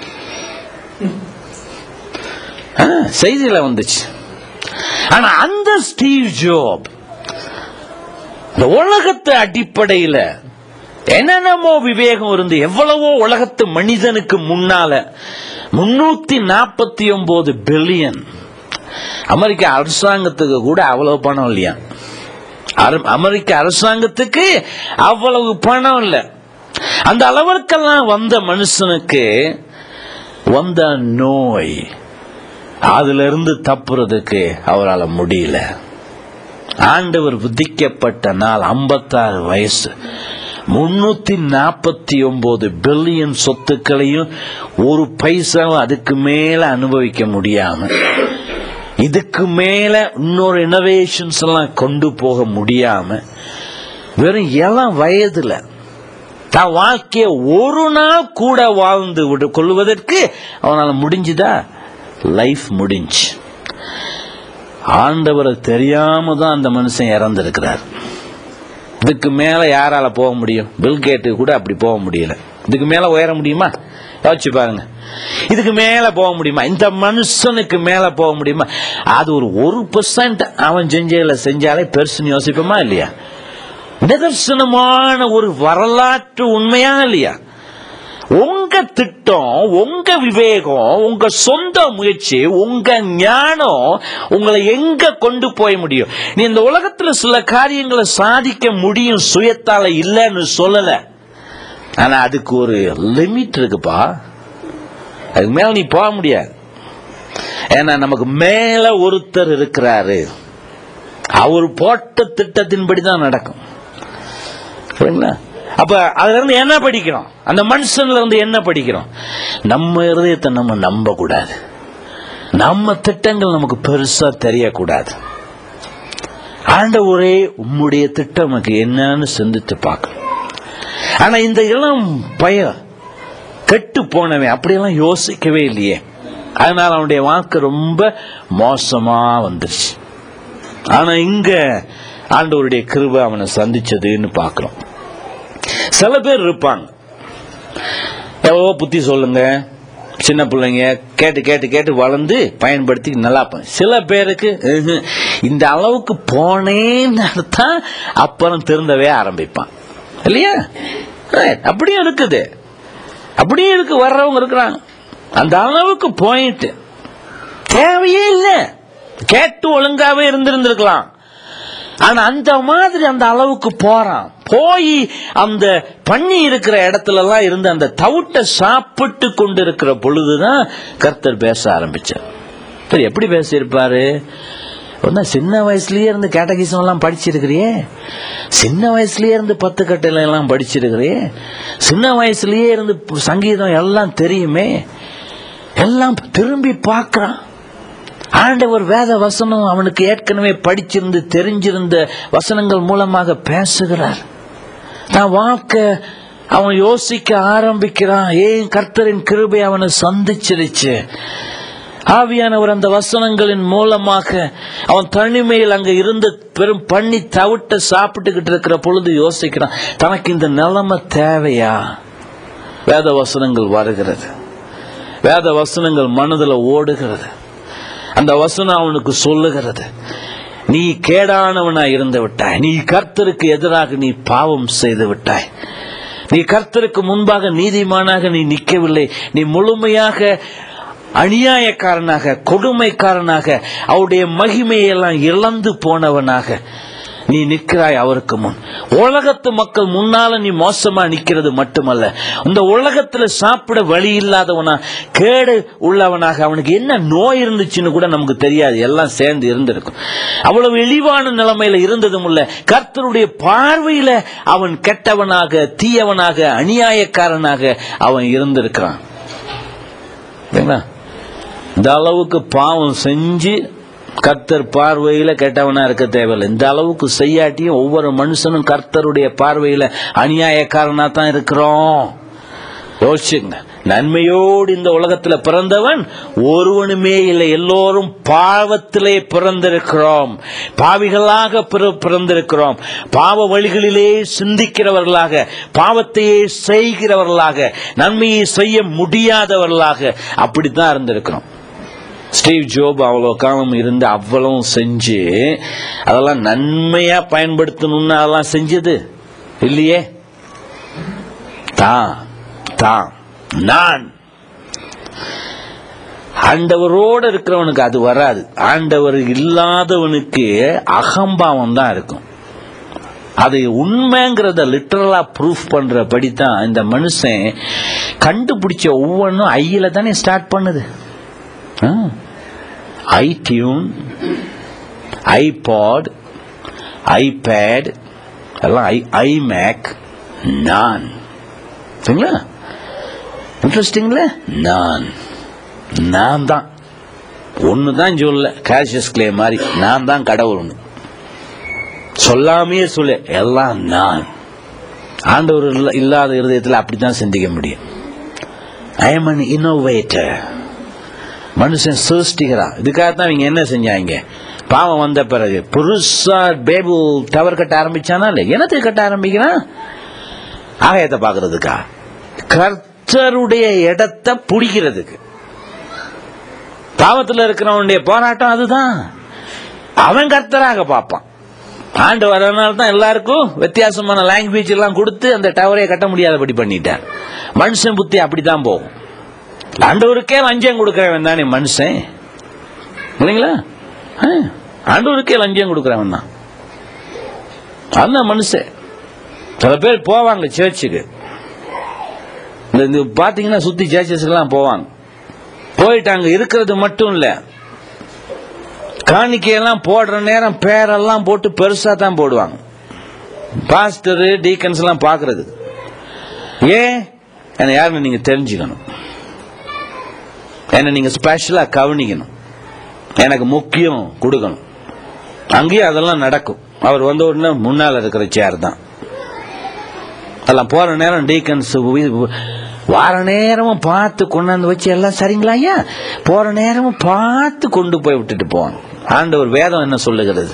ஆ, செய்தியில வந்துச்சு ஆனா அந்த ஸ்டீவ் ஜோப் இந்த உலகத்து அடிப்படையில என்னென்னமோ விவேகம் இருந்து எவ்வளவோ உலகத்து மனிதனுக்கு முன்னால முன்னூத்தி நாற்பத்தி ஒன்பது பில்லியன் அமெரிக்க அரசாங்கத்துக்கு கூட அவ்வளவு பணம் இல்லையா அர- அமெரிக்க அரசாங்கத்துக்கு அவ்வளவு பணம் இல்ல அந்த அளவிற்கெல்லாம் வந்த மனுஷனுக்கு வந்த நோய் அதுல இருந்து தப்புறதுக்கு அவரால் முடியல ஆண்டவர் விதிக்கப்பட்ட நாள் 56 வயசு முன்னூத்தி நாற்பத்தி ஒன்பது பில்லியன் சொத்துக்களையும் ஒரு பைசாவும் அதுக்கு மேல அனுபவிக்க முடியாம இதுக்கு மேல இன்னொரு இனோவேஷன்ஸ் எல்லாம் கொண்டு போக முடியாம வெறும் இளம் வயதுல தான் வாழ்க்கைய ஒரு நாள் கூட வாழ்ந்து விடு கொள்வதற்கு அவனால முடிஞ்சுதா லைஃப் முடிஞ்சு ஆண்டவரை தெரியாம தான் அந்த மனுஷன் இறந்திருக்கிறார் இதுக்கு மேல யாரால போக முடியும் பில் கேட்டு கூட அப்படி போக முடியல இதுக்கு மேல உயர முடியுமா யோசிச்சு பாருங்க இதுக்கு மேல போக முடியுமா இந்த மனுஷனுக்கு மேல போக முடியுமா அது ஒரு ஒரு பெர்சன்ட் அவன் செஞ்சதுல செஞ்சாலே பெருசுன்னு யோசிப்போமா இல்லையா நிதர்சனமான ஒரு வரலாற்று உண்மையா இல்லையா உங்க திட்டம் உங்க விவேகம் உங்க சொந்த முயற்சி உங்க ஞானம் உங்களை எங்க கொண்டு போய் முடியும் நீ இந்த உலகத்துல சில காரியங்களை சாதிக்க முடியும் சுயத்தால இல்லைன்னு சொல்லல ஆனா அதுக்கு ஒரு லிமிட் இருக்குப்பா அதுக்கு மேல நீ போக முடியாது ஏன்னா நமக்கு மேல ஒருத்தர் இருக்கிறாரு அவர் போட்ட திட்டத்தின்படி தான் நடக்கும் சரிங்களா அப்ப அதுல இருந்து என்ன படிக்கிறோம் அந்த மனுஷன்ல இருந்து என்ன படிக்கிறோம் நம்ம இருதயத்தை நம்ம நம்ப கூடாது நம்ம திட்டங்கள் நமக்கு பெருசா தெரியக்கூடாது ஆண்டவரே உம்முடைய திட்டம் நமக்கு என்னன்னு சிந்தித்து பார்க்கணும் ஆனா இந்த இளம் பையன் கெட்டு போனவன் அப்படியெல்லாம் யோசிக்கவே இல்லையே அதனால அவனுடைய வாழ்க்கை ரொம்ப மோசமா வந்துருச்சு ஆனா இங்க ஆண்டவருடைய கிருபை அவனை சந்திச்சதுன்னு பார்க்கிறோம் சில பேர் இருப்பாங்க எவ்வளவோ புத்தி சொல்லுங்க சின்ன பிள்ளைங்க கேட்டு கேட்டு கேட்டு வளர்ந்து பயன்படுத்தி நல்லா இருப்பாங்க. சில பேருக்கு ம்ஹும், இந்த அளவுக்கு போனேன்னு தான் அப்புறம் திருந்தவே ஆரம்பிப்பான் இல்லையா Right. அப்படியும் இருக்குது அப்படியும் இருக்கு வர்றவங்க இருக்கிறாங்க அந்த அளவுக்கு போயிட்டு தேவையே இல்லை கேட்டு ஒழுங்காவே இருந்திருந்திருக்கலாம் ஆனா அந்த மாதிரி அந்த அளவுக்கு போறான் போய் அந்த பண்ணி இருக்கிற இடத்துல எல்லாம் இருந்து அந்த தவிட்ட சாப்பிட்டு கொண்டு இருக்கிற பொழுதுதான் கர்த்தர் பேச ஆரம்பிச்சார் சரி எப்படி பேசியிருப்பாரு ஒன்னா சின்ன வயசுலயே இருந்து கேட்டகிசம் எல்லாம் படிச்சிருக்கிறியே சின்ன வயசுலயே இருந்து பத்து கட்டையில எல்லாம் படிச்சிருக்கிறியே சின்ன வயசுலயே இருந்து சங்கீதம் எல்லாம் தெரியுமே எல்லாம் திரும்பி பார்க்கறான் ஆண்டவர் வேத வசனம் அவனுக்கு ஏற்கனவே படிச்சிருந்து தெரிஞ்சிருந்த வசனங்கள் மூலமாக பேசுகிறார் நான் வாக்க அவன் யோசிக்க ஆரம்பிக்கிறான் ஏன் கர்த்தரின் கிருபை அவனை சந்திச்சிருச்சு ஆவியானவர் அந்த வசனங்களின் மூலமாக அவன் தனிமையில் அங்க இருந்து பெரும் பண்ணி தவிட்ட சாப்பிட்டுக்கிட்டு இருக்கிற பொழுது யோசிக்கிறான் தனக்கு இந்த நிலைமை தேவையா வேத வசனங்கள் வருகிறது வேத வசனங்கள் மனதில் ஓடுகிறது அந்த வசனம் அவனுக்கு சொல்லுகிறது நீ கேடானவனா இருந்து விட்டாய் நீ கர்த்தருக்கு எதிராக நீ பாவம் செய்து விட்டாய் நீ கர்த்தருக்கு முன்பாக நீதிமானாக நீ நிற்கவில்லை நீ முழுமையாக அநியாயக்காரனாக கொடுமைக்காரனாக அவருடைய மகிமையை எல்லாம் இழந்து போனவனாக நீ நிற்கிறாய் அவருக்கு முன் உலகத்து மக்கள் முன்னால நீ மோசமா நிக்கிறது மட்டுமல்ல இந்த உலகத்துல சாப்பிட வழி இல்லாதவனா கேடு உள்ளவனாக அவனுக்கு என்ன நோய் இருந்துச்சுன்னு கூட நமக்கு தெரியாது எல்லாம் சேர்ந்து இருந்திருக்கும் அவ்வளவு இழிவான நிலைமையில இருந்ததும் இல்ல கர்த்தருடைய பார்வையில அவன் கெட்டவனாக தீயவனாக அநியாயக்காரனாக அவன் இருந்திருக்கிறான் சரிங்களா? இந்த அளவுக்கு பாவம் செஞ்சு கர்த்தர் பார்வையில கெட்டவனா இருக்க தேவையில்லை இந்த அளவுக்கு செய்யாட்டியும் ஒவ்வொரு மனுஷனும் கர்த்தருடைய பார்வையில அநியாயக்காரனா தான் இருக்கிறோம் யோசிச்சுங்க நன்மையோடு இந்த உலகத்துல பிறந்தவன் ஒருவனுமே இல்லை எல்லோரும் பாவத்திலே பிறந்திருக்கிறோம் பாவிகளாக பிற- பிறந்திருக்கிறோம் பாவ வழிகளிலே சிந்திக்கிறவர்களாக பாவத்தையே செய்கிறவர்களாக நன்மையை செய்ய முடியாதவர்களாக அப்படித்தான் இருந்திருக்கிறோம் ஸ்டீவ் ஜோப் அவ்வளோ காலம் இருந்து அவ்வளவும் செஞ்சு அதெல்லாம் நன்மையா பயன்படுத்தணும்னு அதெல்லாம் செஞ்சது இல்லையே தான் தான் நான் ஆண்டவரோடு இருக்கிறவனுக்கு அது வராது ஆண்டவர் இல்லாதவனுக்கு அகம்பாவம் தான் இருக்கும் அது உண்மைங்கிறத லிட்டரலா ப்ரூஃப் பண்றபடி தான் இந்த மனுஷன் கண்டுபிடிச்ச ஒவ்வொன்றும் ஐயில தானே ஸ்டார்ட் பண்ணுது ஐடியூன் ஐபாட் ஐபேட் எல்லாம் ஐ ஐமேக் நான் சரிங்களா இன்ட்ரெஸ்டிங்ல நான் நான் தான் ஒன்று தான் சொல்ல கேஷியஸ் கிளே மாதிரி நான் தான் கடவுள்னு சொல்லாமையே சொல்ல எல்லாம் நான் ஆண்டவர் இல்ல- இல்லாத இருதயத்தில் அப்படித்தான் சிந்திக்க முடியும் ஐ எம் அன் இன்னோவேட்டர் மனுஷன் சிருஷ்டிக்கிறான் இதுக்காக தான் இவங்க என்ன செஞ்சாங்க பாவம் வந்த பிறகு புதுசா பேபு டவர் கட்ட ஆரம்பிச்சானா இல்லை என்னத்துக்கு கட்ட ஆரம்பிக்கிறான் ஆகாயத்தை பார்க்கறதுக்கா கர்த்தருடைய இடத்தை பிடிக்கிறதுக்கு பாவத்தில் இருக்கிறவனுடைய போராட்டம் அதுதான் அவன் கர்த்தராக பார்ப்பான் ஆண்டு வரனால தான் எல்லாருக்கும் வித்தியாசமான லாங்குவேஜ் எல்லாம் கொடுத்து அந்த டவரை கட்ட முடியாதபடி பண்ணிட்டான் மனுஷன் புத்தி அப்படித்தான் போகும் ஆண்டவருக்கே லஞ்சம் கொடுக்கிறவன் தானே மனுஷன் இல்லைங்களா ஆ, ஆண்டவருக்கே லஞ்சம் கொடுக்கிறவன் தான் அதுதான் மனுஷன் சில பேர் போவாங்க சர்ச்சுக்கு இந்த இந்த பாத்தீங்கன்னா சுத்தி சர்ச்சஸ்க்கெல்லாம் போவாங்க போயிட்டு அங்க இருக்கிறது மட்டும் இல்ல காணிக்கையெல்லாம் போடுற நேரம் பேரெல்லாம் போட்டு பெருசா தான் போடுவாங்க பாஸ்டர் டீக்கன்ஸ் எல்லாம் பாக்குறது ஏன் என்ன யாருன்னு நீங்க தெரிஞ்சுக்கணும் என்ன நீங்க ஸ்பெஷலா கவனிக்கணும் எனக்கு முக்கியம் கொடுக்கணும் அங்கேயும் அதெல்லாம் நடக்கும் அவர் வந்த உடனே முன்னால இருக்கிற சேர் தான் அதெல்லாம் போற நேரம் டீக்கன்ஸ் வார நேரமும் பார்த்து கொண்டாந்து வச்சு எல்லாம் சரிங்களா ஐயா போற நேரமும் பார்த்து கொண்டு போய் விட்டுட்டு போவாங்க ஆண்டவர் வேதம் என்ன சொல்லுகிறது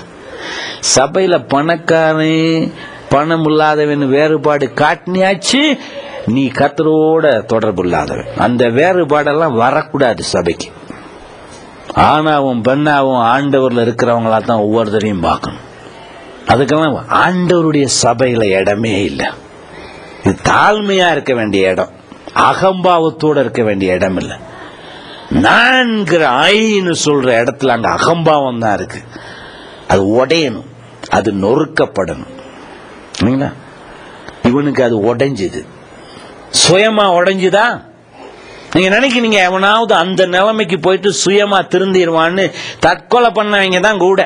சபையில பணக்காரன் பணம் இல்லாதவன் வேறுபாடு காட்டினியாச்சு நீ கத்தரோட தொடர்பு இல்லாதவன் அந்த வேறுபாடெல்லாம் வரக்கூடாது சபைக்கு ஆணாவும் பெண்ணாவும் ஆண்டவர்ல இருக்கிறவங்களா தான் ஒவ்வொருத்தரையும் பார்க்கணும் அதுக்கெல்லாம் ஆண்டவருடைய சபையில இடமே இல்லை இது தாழ்மையா இருக்க வேண்டிய இடம் அகம்பாவத்தோட இருக்க வேண்டிய இடம் இல்லை நான்கிற ஐன்னு சொல்ற இடத்துல அங்க அகம்பாவம் தான் இருக்கு அது உடையணும் அது நொறுக்கப்படணும் இல்லைங்களா இவனுக்கு அது உடைஞ்சுது சுயமா உடைஞ்சுதா நீங்க நினைக்கிறீங்க எவனாவது அந்த நிலைமைக்கு போயிட்டு சுயமா திருந்திடுவான்னு தற்கொலை பண்ணவங்க தான் கூட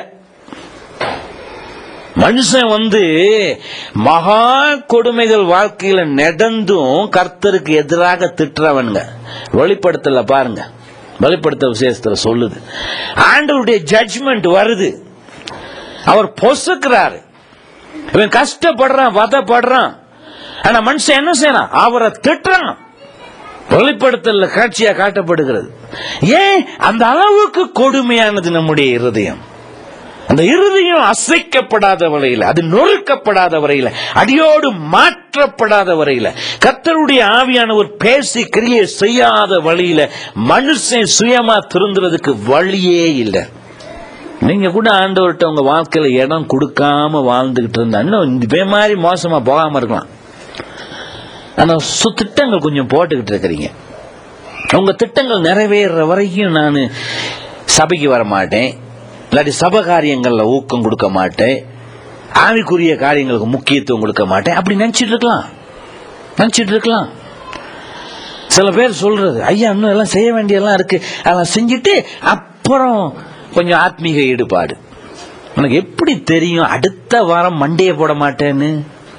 மனுஷன் வந்து மகா கொடுமைகள் வாழ்க்கையில நடந்தும் கர்த்தருக்கு எதிராக திட்டுறவனுங்க வெளிப்படுத்தல பாருங்க வெளிப்படுத்த விசேஷத்துல சொல்லுது ஆண்டவருடைய ஜட்ஜ்மெண்ட் வருது அவர் பொசுக்கிறாரு இவன் கஷ்டப்படுறான் வதப்படுறான் ஆனா மனுஷன் என்ன செய்யறான் அவரை திட்டுறான் வெளிப்படுத்தல காட்சியா காட்டப்படுகிறது ஏன் அந்த அளவுக்கு கொடுமையானது நம்முடைய இருதயம் அந்த இருதயம் அசைக்கப்படாத வரையில அது நொறுக்கப்படாத வரையில அடியோடு மாற்றப்படாத வரையில கத்தருடைய ஆவியானவர் பேசி கிரியை செய்யாத வழியில மனுஷன் சுயமா திருந்துறதுக்கு வழியே இல்லை நீங்க கூட ஆண்டவர்கிட்ட உங்க வாழ்க்கையில இடம் கொடுக்காம வாழ்ந்துகிட்டு இருந்தா இன்னும் இதே மாதிரி மோசமா போகாம இருக்கலாம் ஆனா சு- திட்டங்கள் கொஞ்சம் போட்டுக்கிட்டு இருக்கிறீங்க உங்க திட்டங்கள் நிறைவேற வரைக்கும் நான் சபைக்கு வர மாட்டேன் இல்லாட்டி சபை காரியங்கள்ல ஊக்கம் கொடுக்க மாட்டேன் ஆவிக்குரிய காரியங்களுக்கு முக்கியத்துவம் கொடுக்க மாட்டேன் அப்படி நினைச்சிட்டு இருக்கலாம் நினைச்சிட்டு இருக்கலாம் சில பேர் சொல்றது ஐயா இன்னும் எல்லாம் செய்ய வேண்டியதெல்லாம் இருக்கு அதெல்லாம் செஞ்சுட்டு அப்புறம் கொஞ்சம் ஆத்மீக ஈடுபாடு உனக்கு எப்படி தெரியும் அடுத்த வாரம் மண்டையை போட மாட்டேன்னு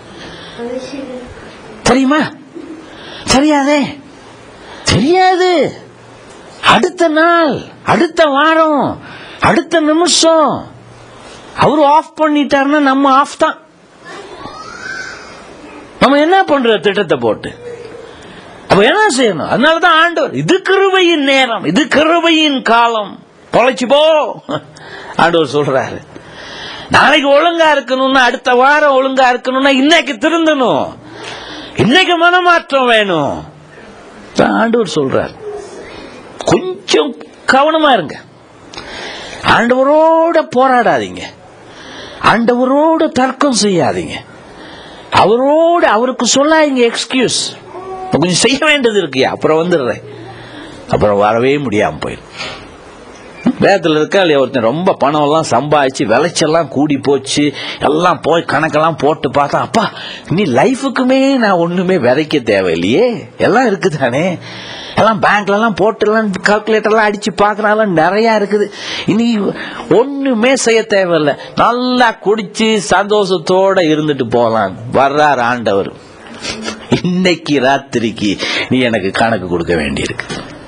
தெரியுமா தெரியாதே தெரியாது அடுத்த நாள் அடுத்த வாரம் அடுத்த நிமிஷம் அவரு ஆஃப் பண்ணிட்டாருன்னா நம்ம ஆஃப் தான் நம்ம என்ன பண்ற திட்டத்தை போட்டு அப்ப என்ன செய்யணும் அதனாலதான் ஆண்டவர் இது கிருபையின் நேரம் இது கிருபையின் காலம் பொழைச்சு போ ஆண்டவர் சொல்றாரு நாளைக்கு ஒழுங்கா இருக்கணும்னா அடுத்த வாரம் ஒழுங்கா இருக்கணும்னா இன்னைக்கு திருந்தணும் இன்னைக்கு மனமாற்றம் வேணும் தான் ஆண்டவர் சொல்றார் கொஞ்சம் கவனமா இருங்க ஆண்டவரோட போராடாதீங்க ஆண்டவரோட தர்க்கம் செய்யாதீங்க அவரோட அவருக்கு சொல்லாதீங்க எக்ஸ்கியூஸ் கொஞ்சம் செய்ய வேண்டியது இருக்கு அப்புறம் வந்துடுறேன் அப்புறம் வரவே முடியாம போயிடும் வேதத்தில் இருக்கா இல்லையா ஒருத்தன் ரொம்ப பணம் எல்லாம் சம்பாதிச்சு விளைச்செல்லாம் கூடி போச்சு எல்லாம் போய் கணக்கெல்லாம் போட்டு பார்த்தா அப்பா நீ லைஃபுக்குமே நான் ஒண்ணுமே விதைக்க தேவையில்லையே எல்லாம் இருக்குதானே எல்லாம் பேங்க்ல எல்லாம் போட்டுலாம் கால்குலேட்டர் எல்லாம் அடிச்சு பார்க்கறாலும் நிறைய இருக்குது இனி ஒண்ணுமே செய்ய தேவையில்லை நல்லா குடிச்சு சந்தோஷத்தோட இருந்துட்டு போலாம் வர்றார் ஆண்டவர் இன்னைக்கு ராத்திரிக்கு நீ எனக்கு கணக்கு கொடுக்க வேண்டியிருக்கு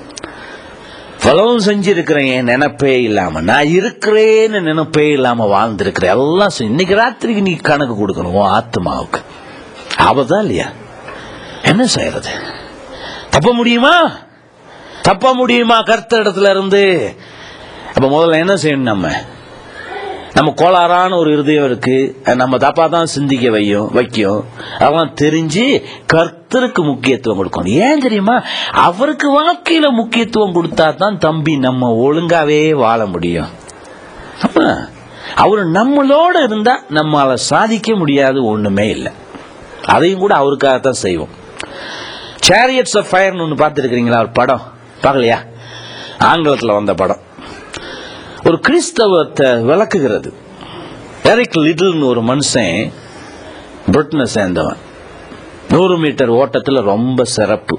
இவ்வளவும் செஞ்சிருக்கிறேன் என் நினைப்பே இல்லாம நான் இருக்கிறேன்னு நினைப்பே இல்லாம வாழ்ந்திருக்கிறேன் எல்லாம் செஞ்சு- இன்னைக்கு ராத்திரிக்கு நீ கணக்கு கொடுக்கணும் உன் ஆத்மாவுக்கு ஆபத்தா இல்லையா என்ன செய்யறது தப்ப முடியுமா தப்ப முடியுமா கர்த்த இடத்துல இருந்து அப்ப முதல்ல என்ன செய்யணும் நம்ம நம்ம கோளாறான ஒரு இருதயம் இருக்கு அது நம்ம தப்பா தான் சிந்திக்க வையும் வைக்கும் அதெல்லாம் தெரிஞ்சு கர்த்தருக்கு முக்கியத்துவம் கொடுக்கணும் ஏன் தெரியுமா அவருக்கு வாழ்க்கையில முக்கியத்துவம் கொடுத்தா தான் தம்பி நம்ம ஒழுங்காவே வாழ முடியும் ஆமா. அவர் நம்மளோட இருந்தா நம்மளால சாதிக்க முடியாது ஒண்ணுமே இல்லை அதையும் கூட அவருக்காகத்தான் செய்வோம் சேரியட்ஸ் ஆஃப் ஃபயர்னு ஒன்று பார்த்துருக்கிறீங்களா ஒரு படம் பார்க்கலையா ஆங்கிலத்தில் வந்த படம் ஒரு கிறிஸ்தவத்தை விளக்குகிறது எரிக் லிட்டில்னு ஒரு மனுஷன் பிரிட்டனை சேர்ந்தவன் நூறு மீட்டர் ஓட்டத்தில் ரொம்ப சிறப்பு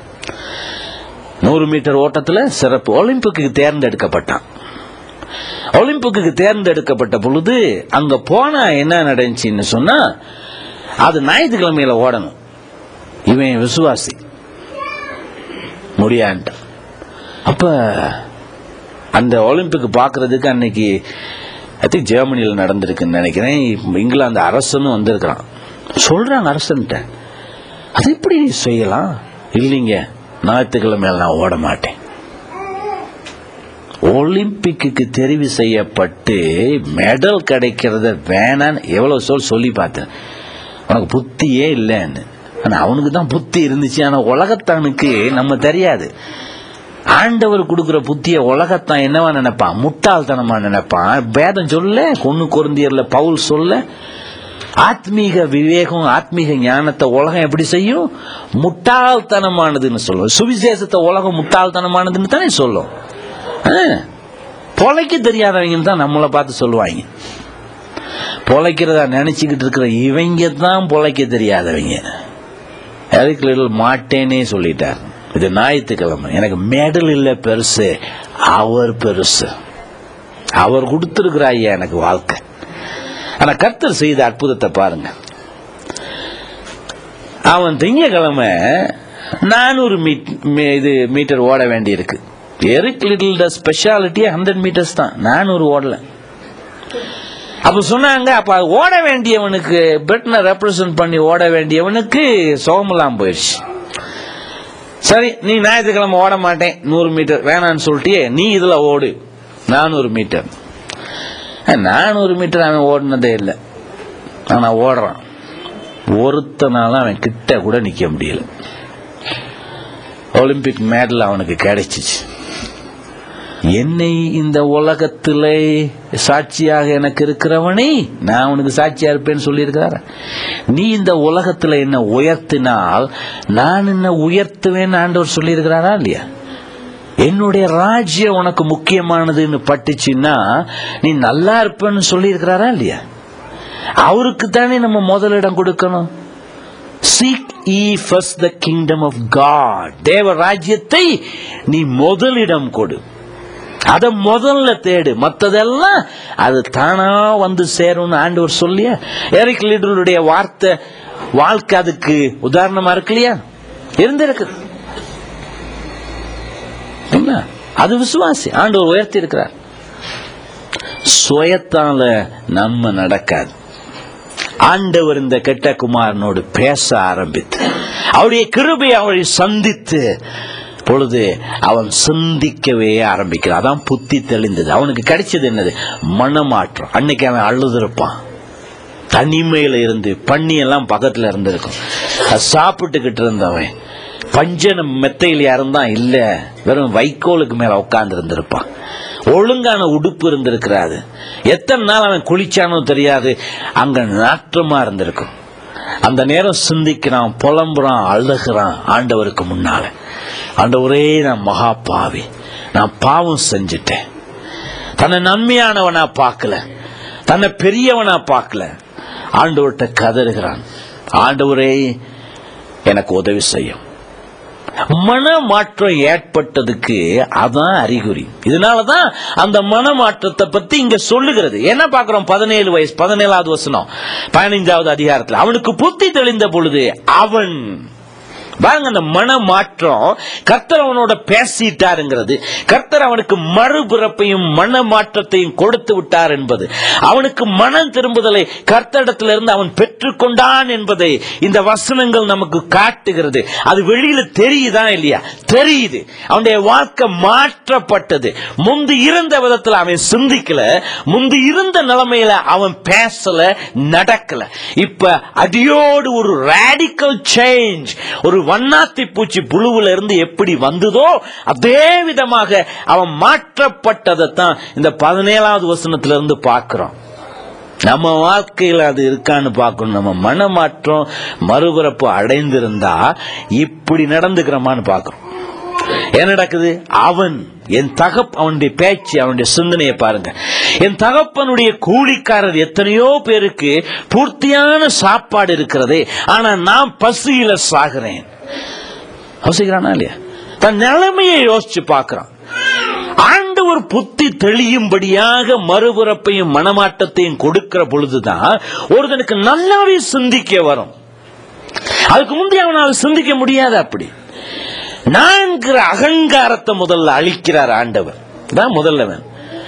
நூறு மீட்டர் ஓட்டத்தில் சிறப்பு ஒலிம்பிக்கு தேர்ந்தெடுக்கப்பட்டான் ஒலிம்பிக்கு தேர்ந்தெடுக்கப்பட்ட பொழுது அங்க போனா என்ன நடந்துச்சுன்னு சொன்னா அது ஞாயிற்றுக்கிழமையில ஓடணும் இவன் விசுவாசி முடியான்ட்டான் அப்ப அந்த ஒலிம்பிக் பார்க்கறதுக்கு அன்னைக்கு ஐ திங்க் ஜெர்மனியில் நடந்திருக்குன்னு நினைக்கிறேன் இங்கிலாந்து அரசனும் வந்திருக்கிறான் சொல்றாங்க அரசன்ட்ட அது எப்படி நீ செய்யலாம் இல்லைங்க ஞாயிற்றுக்கிழமையில நான் ஓட மாட்டேன் ஒலிம்பிக்கு தெரிவு செய்யப்பட்டு மெடல் கிடைக்கிறத வேணான்னு எவ்வளவு சொல் சொல்லி பார்த்தேன் உனக்கு புத்தியே இல்லைன்னு ஆனா அவனுக்கு தான் புத்தி இருந்துச்சு ஆனா உலகத்தானுக்கு நம்ம தெரியாது ஆண்டவர் கொடுக்கிற புத்திய உலகத்தான் என்னவா நினைப்பான் முட்டாள்தனமா நினைப்பான் வேதம் சொல்ல கொன்னு குருந்தியர்ல பவுல் சொல்ல ஆத்மீக விவேகம் ஆத்மீக ஞானத்தை உலகம் எப்படி செய்யும் முட்டாள்தனமானதுன்னு சொல்லும் சுவிசேஷத்தை உலகம் முட்டாள்தனமானதுன்னு தானே சொல்லும் ஆ, பொழைக்க தெரியாதவங்க தான் நம்மளை பார்த்து சொல்லுவாங்க பொழைக்கிறதா நினைச்சுக்கிட்டு இருக்கிற இவங்க தான் பொழைக்க தெரியாதவங்க எரிக் லிட்டில் மாட்டேனே சொல்லிட்டார் இது ஞாயிற்றுக்கிழமை எனக்கு மெடல் இல்லை பெருசு அவர் பெருசு அவர் கொடுத்திருக்கிற ஐயா எனக்கு வாழ்க்கை ஆனா கர்த்தர் செய்த அற்புதத்தை பாருங்க அவன் திங்கக்கிழமை நானூறு மீட் மீ- இது மீட்டர் ஓட வேண்டியிருக்கு Eric Liddell speciality hundred metres தான் நானூறு ஓடல அப்ப சொன்னாங்க அப்ப அது ஓட வேண்டியவனுக்கு பிரிட்டனை ரெப்ரசன்ட் பண்ணி ஓட வேண்டியவனுக்கு சோகமெல்லாம் போயிடுச்சு சரி நீ ஞாயிற்றுக்கிழமை ஓட மாட்டேன் நூறு மீட்டர் வேணான்னு சொல்லிட்டியே நீ இதுல ஓடு நானூறு மீட்டர் நானூறு மீட்டர் அவன் ஓடினதே இல்லை ஆனா ஓடுறான் ஒருத்தனால அவன் கிட்ட கூட நிக்க முடியல ஒலிம்பிக் மேடல் அவனுக்கு கிடைச்சிச்சு என்னை இந்த உலகத்திலே சாட்சியாக எனக்கு இருக்கிறவனே நான் உனக்கு சாட்சியா இருப்பேன்னு சொல்லியிருக்கிறார நீ இந்த உலகத்துல என்ன உயர்த்தினால் நான் என்ன உயர்த்துவேன்னு ஆண்டவர் சொல்லியிருக்கிறாரா இல்லையா என்னுடைய ராஜ்யம் உனக்கு முக்கியமானதுன்னு பட்டுச்சுன்னா நீ நல்லா இருப்பேன்னு சொல்லியிருக்கிறாரா இல்லையா அவருக்கு தானே நம்ம முதலிடம் கொடுக்கணும் seek ye first the kingdom of God தேவ ராஜ்யத்தை நீ முதலிடம் கொடு அத முதல்ல தேடு மத்ததெல்லாம் அது தானா வந்து சேரும்னு ஆண்டவர் சொல்லியா எரிக் லீடருடைய வார்த்தை வாழ்க்கை அதுக்கு உதாரணமா இருக்கு இல்லையா இருந்திருக்கு இல்லைங்களா? அது விசுவாசி ஆண்டவர் உயர்த்தி இருக்கிறார் சுயத்தால நம்ம நடக்காது ஆண்டவர் இந்த கெட்ட குமாரனோடு பேச ஆரம்பித்து அவருடைய கிருபை அவரை சந்தித்து பொழுது அவன் சிந்திக்கவே ஆரம்பிக்கிறான் அதான் புத்தி தெளிந்தது அவனுக்கு கிடைச்சது என்னது மனமாற்றம் அன்னைக்கு அவன் அழுதுருப்பான் தனிமையில இருந்து பண்ணி எல்லாம் பக்கத்துல இருந்திருக்கும் அது சாப்பிட்டுக்கிட்டு இருந்தவன் பஞ்சன மெத்தையில இருந்தான் இல்ல வெறும் வைக்கோலுக்கு மேல உட்கார்ந்து இருந்திருப்பான் ஒழுங்கான உடுப்பு இருந்திருக்கிறாது எத்தனை நாள் அவன் குளிச்சானோ தெரியாது அங்க நாற்றமா இருந்திருக்கும் அந்த நேரம் சிந்திக்கிறான் புலம்புறான் அழுகிறான் ஆண்டவருக்கு முன்னால ஆண்டவரே நான் மகா பாவி நான் பாவம் செஞ்சிட்டேன் தன்னை நன்மையானவனா பார்க்கல தன்னை பெரியவனா பார்க்கல ஆண்டவர்கிட்ட கதறுகிறான் ஆண்டவரே எனக்கு உதவி செய்யும் மன மாற்றம் ஏற்பட்டதுக்கு அதான் அறிகுறி இதனாலதான் அந்த மன மாற்றத்தை பத்தி இங்க சொல்லுகிறது என்ன பாக்குறோம் பதினேழு வயசு பதினேழாவது வசனம் பதினைஞ்சாவது அதிகாரத்துல அவனுக்கு புத்தி தெளிந்த பொழுது அவன் பாருங்க அந்த மன மாற்றம் கர்த்தர் அவனோட பேசிட்டாருங்கிறது கர்த்தர் அவனுக்கு மறுபிறப்பையும் மன மாற்றத்தையும் கொடுத்து விட்டார் என்பது அவனுக்கு மனம் திரும்புதலை கர்த்தரிடத்திலிருந்து அவன் பெற்றுக்கொண்டான் என்பதை இந்த வசனங்கள் நமக்கு காட்டுகிறது அது வெளியில தெரியுதா இல்லையா தெரியுது அவனுடைய வாழ்க்கை மாற்றப்பட்டது முந்தி இருந்த விதத்துல அவன் சிந்திக்கல முந்தி இருந்த நிலைமையில அவன் பேசல நடக்கல இப்ப அடியோடு ஒரு ரேடிக்கல் சேஞ்ச் ஒரு வண்ணாத்தி பூச்சி புழுவுல இருந்து எப்படி வந்ததோ அதே விதமாக அவன் மாற்றப்பட்டதை தான் இந்த பதினேழாவது வசனத்துல இருந்து பார்க்கிறோம் நம்ம வாழ்க்கையில் அது இருக்கான்னு பார்க்கணும் நம்ம மனமாற்றம் மறுபிறப்பு அடைந்திருந்தா இப்படி நடந்துக்கிறோமான்னு பார்க்கிறோம் என்ன நடக்குது அவன் என் தகப் அவனுடைய பேச்சு அவனுடைய சிந்தனையை பாருங்க என் தகப்பனுடைய கூலிக்காரர் எத்தனையோ பேருக்கு பூர்த்தியான சாப்பாடு இருக்கிறதே ஆனா நான் பசியில சாகிறேன் யோசிக்கிறானா இல்லையா தன் நிலைமையை யோசிச்சு பார்க்கிறான் ஆண்டவர் புத்தி தெளியும்படியாக மறுபிறப்பையும் மனமாட்டத்தையும் கொடுக்கிற பொழுதுதான் ஒருத்தனுக்கு நல்லாவே சிந்திக்க வரும் அதுக்கு முந்தைய அவனால் சிந்திக்க முடியாது அப்படி நான்கிற அகங்காரத்தை முதல்ல அழிக்கிறார் ஆண்டவர் தான் முதல்லவன்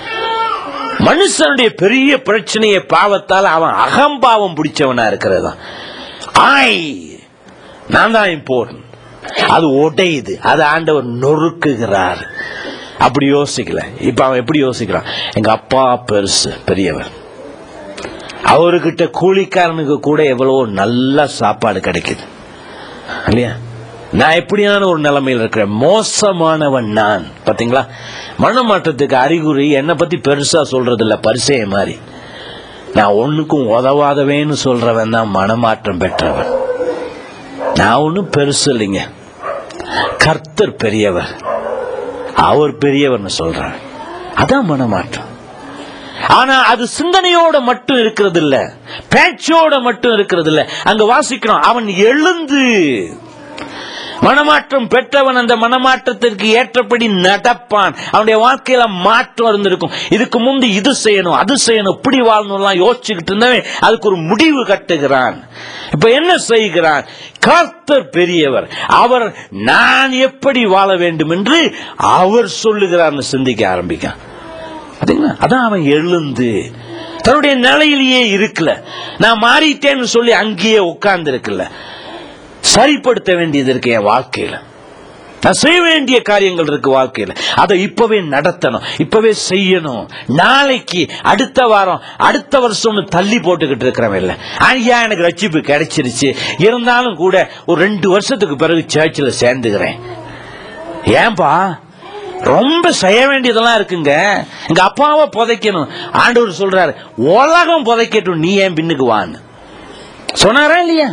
மனுஷனுடைய பெரிய பிரச்சனையை பாவத்தால் அவன் அகம்பாவம் பிடிச்சவனா இருக்கிறதா ஆய் நான் தான் இம்போர்டன் அது உடையுது அது ஆண்டவர் நொறுக்குகிறார் அப்படி யோசிக்கல இப்ப அவன் எப்படி யோசிக்கிறான் எங்க அப்பா பெருசு பெரியவர் அவர்கிட்ட கூலிக்காரனுக்கு கூட எவ்வளவோ நல்ல சாப்பாடு கிடைக்குது இல்லையா நான் எப்படியான ஒரு நிலைமையில் இருக்கிறேன் மோசமானவன் நான் பாத்தீங்களா மனமாற்றத்துக்கு அறிகுறி என்னை பத்தி பெருசா சொல்றது இல்ல பரிசைய மாதிரி நான் ஒண்ணுக்கும் உதவாதவேன்னு சொல்றவன் தான் மனமாற்றம் பெற்றவன் நான் ஒன்றும் பெருசு இல்லைங்க கர்த்தர் பெரியவர் அவர் பெரியவர்னு சொல்றார் அதான் மனமாற்றம் ஆனா அது சிந்தனையோட மட்டும் இருக்கிறது இல்ல பேச்சோட மட்டும் இருக்கிறது இல்ல அங்க வாசிக்கிறோம் அவன் எழுந்து மனமாற்றம் பெற்றவன் அந்த மனமாற்றத்திற்கு ஏற்றபடி நடப்பான் அவனுடைய வாழ்க்கையில மாற்றம் இருந்திருக்கும் இதுக்கு முந்தி இது செய்யணும் அது செய்யணும் இப்படி வாழணும்லாம் யோசிச்சுக்கிட்டு இருந்தவன் அதுக்கு ஒரு முடிவு கட்டுகிறான் இப்ப என்ன செய்கிறான் கர்த்தர் பெரியவர் அவர் நான் எப்படி வாழ வேண்டும் என்று அவர் சொல்லுகிறார்னு சிந்திக்க ஆரம்பிக்கான் பாத்தீங்களா அதான் அவன் எழுந்து தன்னுடைய நிலையிலேயே இருக்கல நான் மாறிட்டேன்னு சொல்லி அங்கேயே உட்கார்ந்து இருக்கல சரிப்படுத்த வேண்டியது இருக்கு என் வாழ்க்கையில நான் செய்ய வேண்டிய காரியங்கள் இருக்கு வாழ்க்கையில அதை இப்பவே நடத்தணும் இப்பவே செய்யணும் நாளைக்கு அடுத்த வாரம் அடுத்த வருஷம்னு தள்ளி போட்டுக்கிட்டு இருக்கிறவன் இல்ல ஐயா எனக்கு ரட்சிப்பு கிடைச்சிருச்சு இருந்தாலும் கூட ஒரு ரெண்டு வருஷத்துக்கு பிறகு சர்ச்சில் சேர்ந்துக்கிறேன் ஏன்பா ரொம்ப செய்ய வேண்டியதெல்லாம் இருக்குங்க எங்க அப்பாவை புதைக்கணும் ஆண்டவர் சொல்றாரு உலகம் புதைக்கட்டும் நீ ஏன் பின்னுக்கு வான்னு சொன்னாரா இல்லையா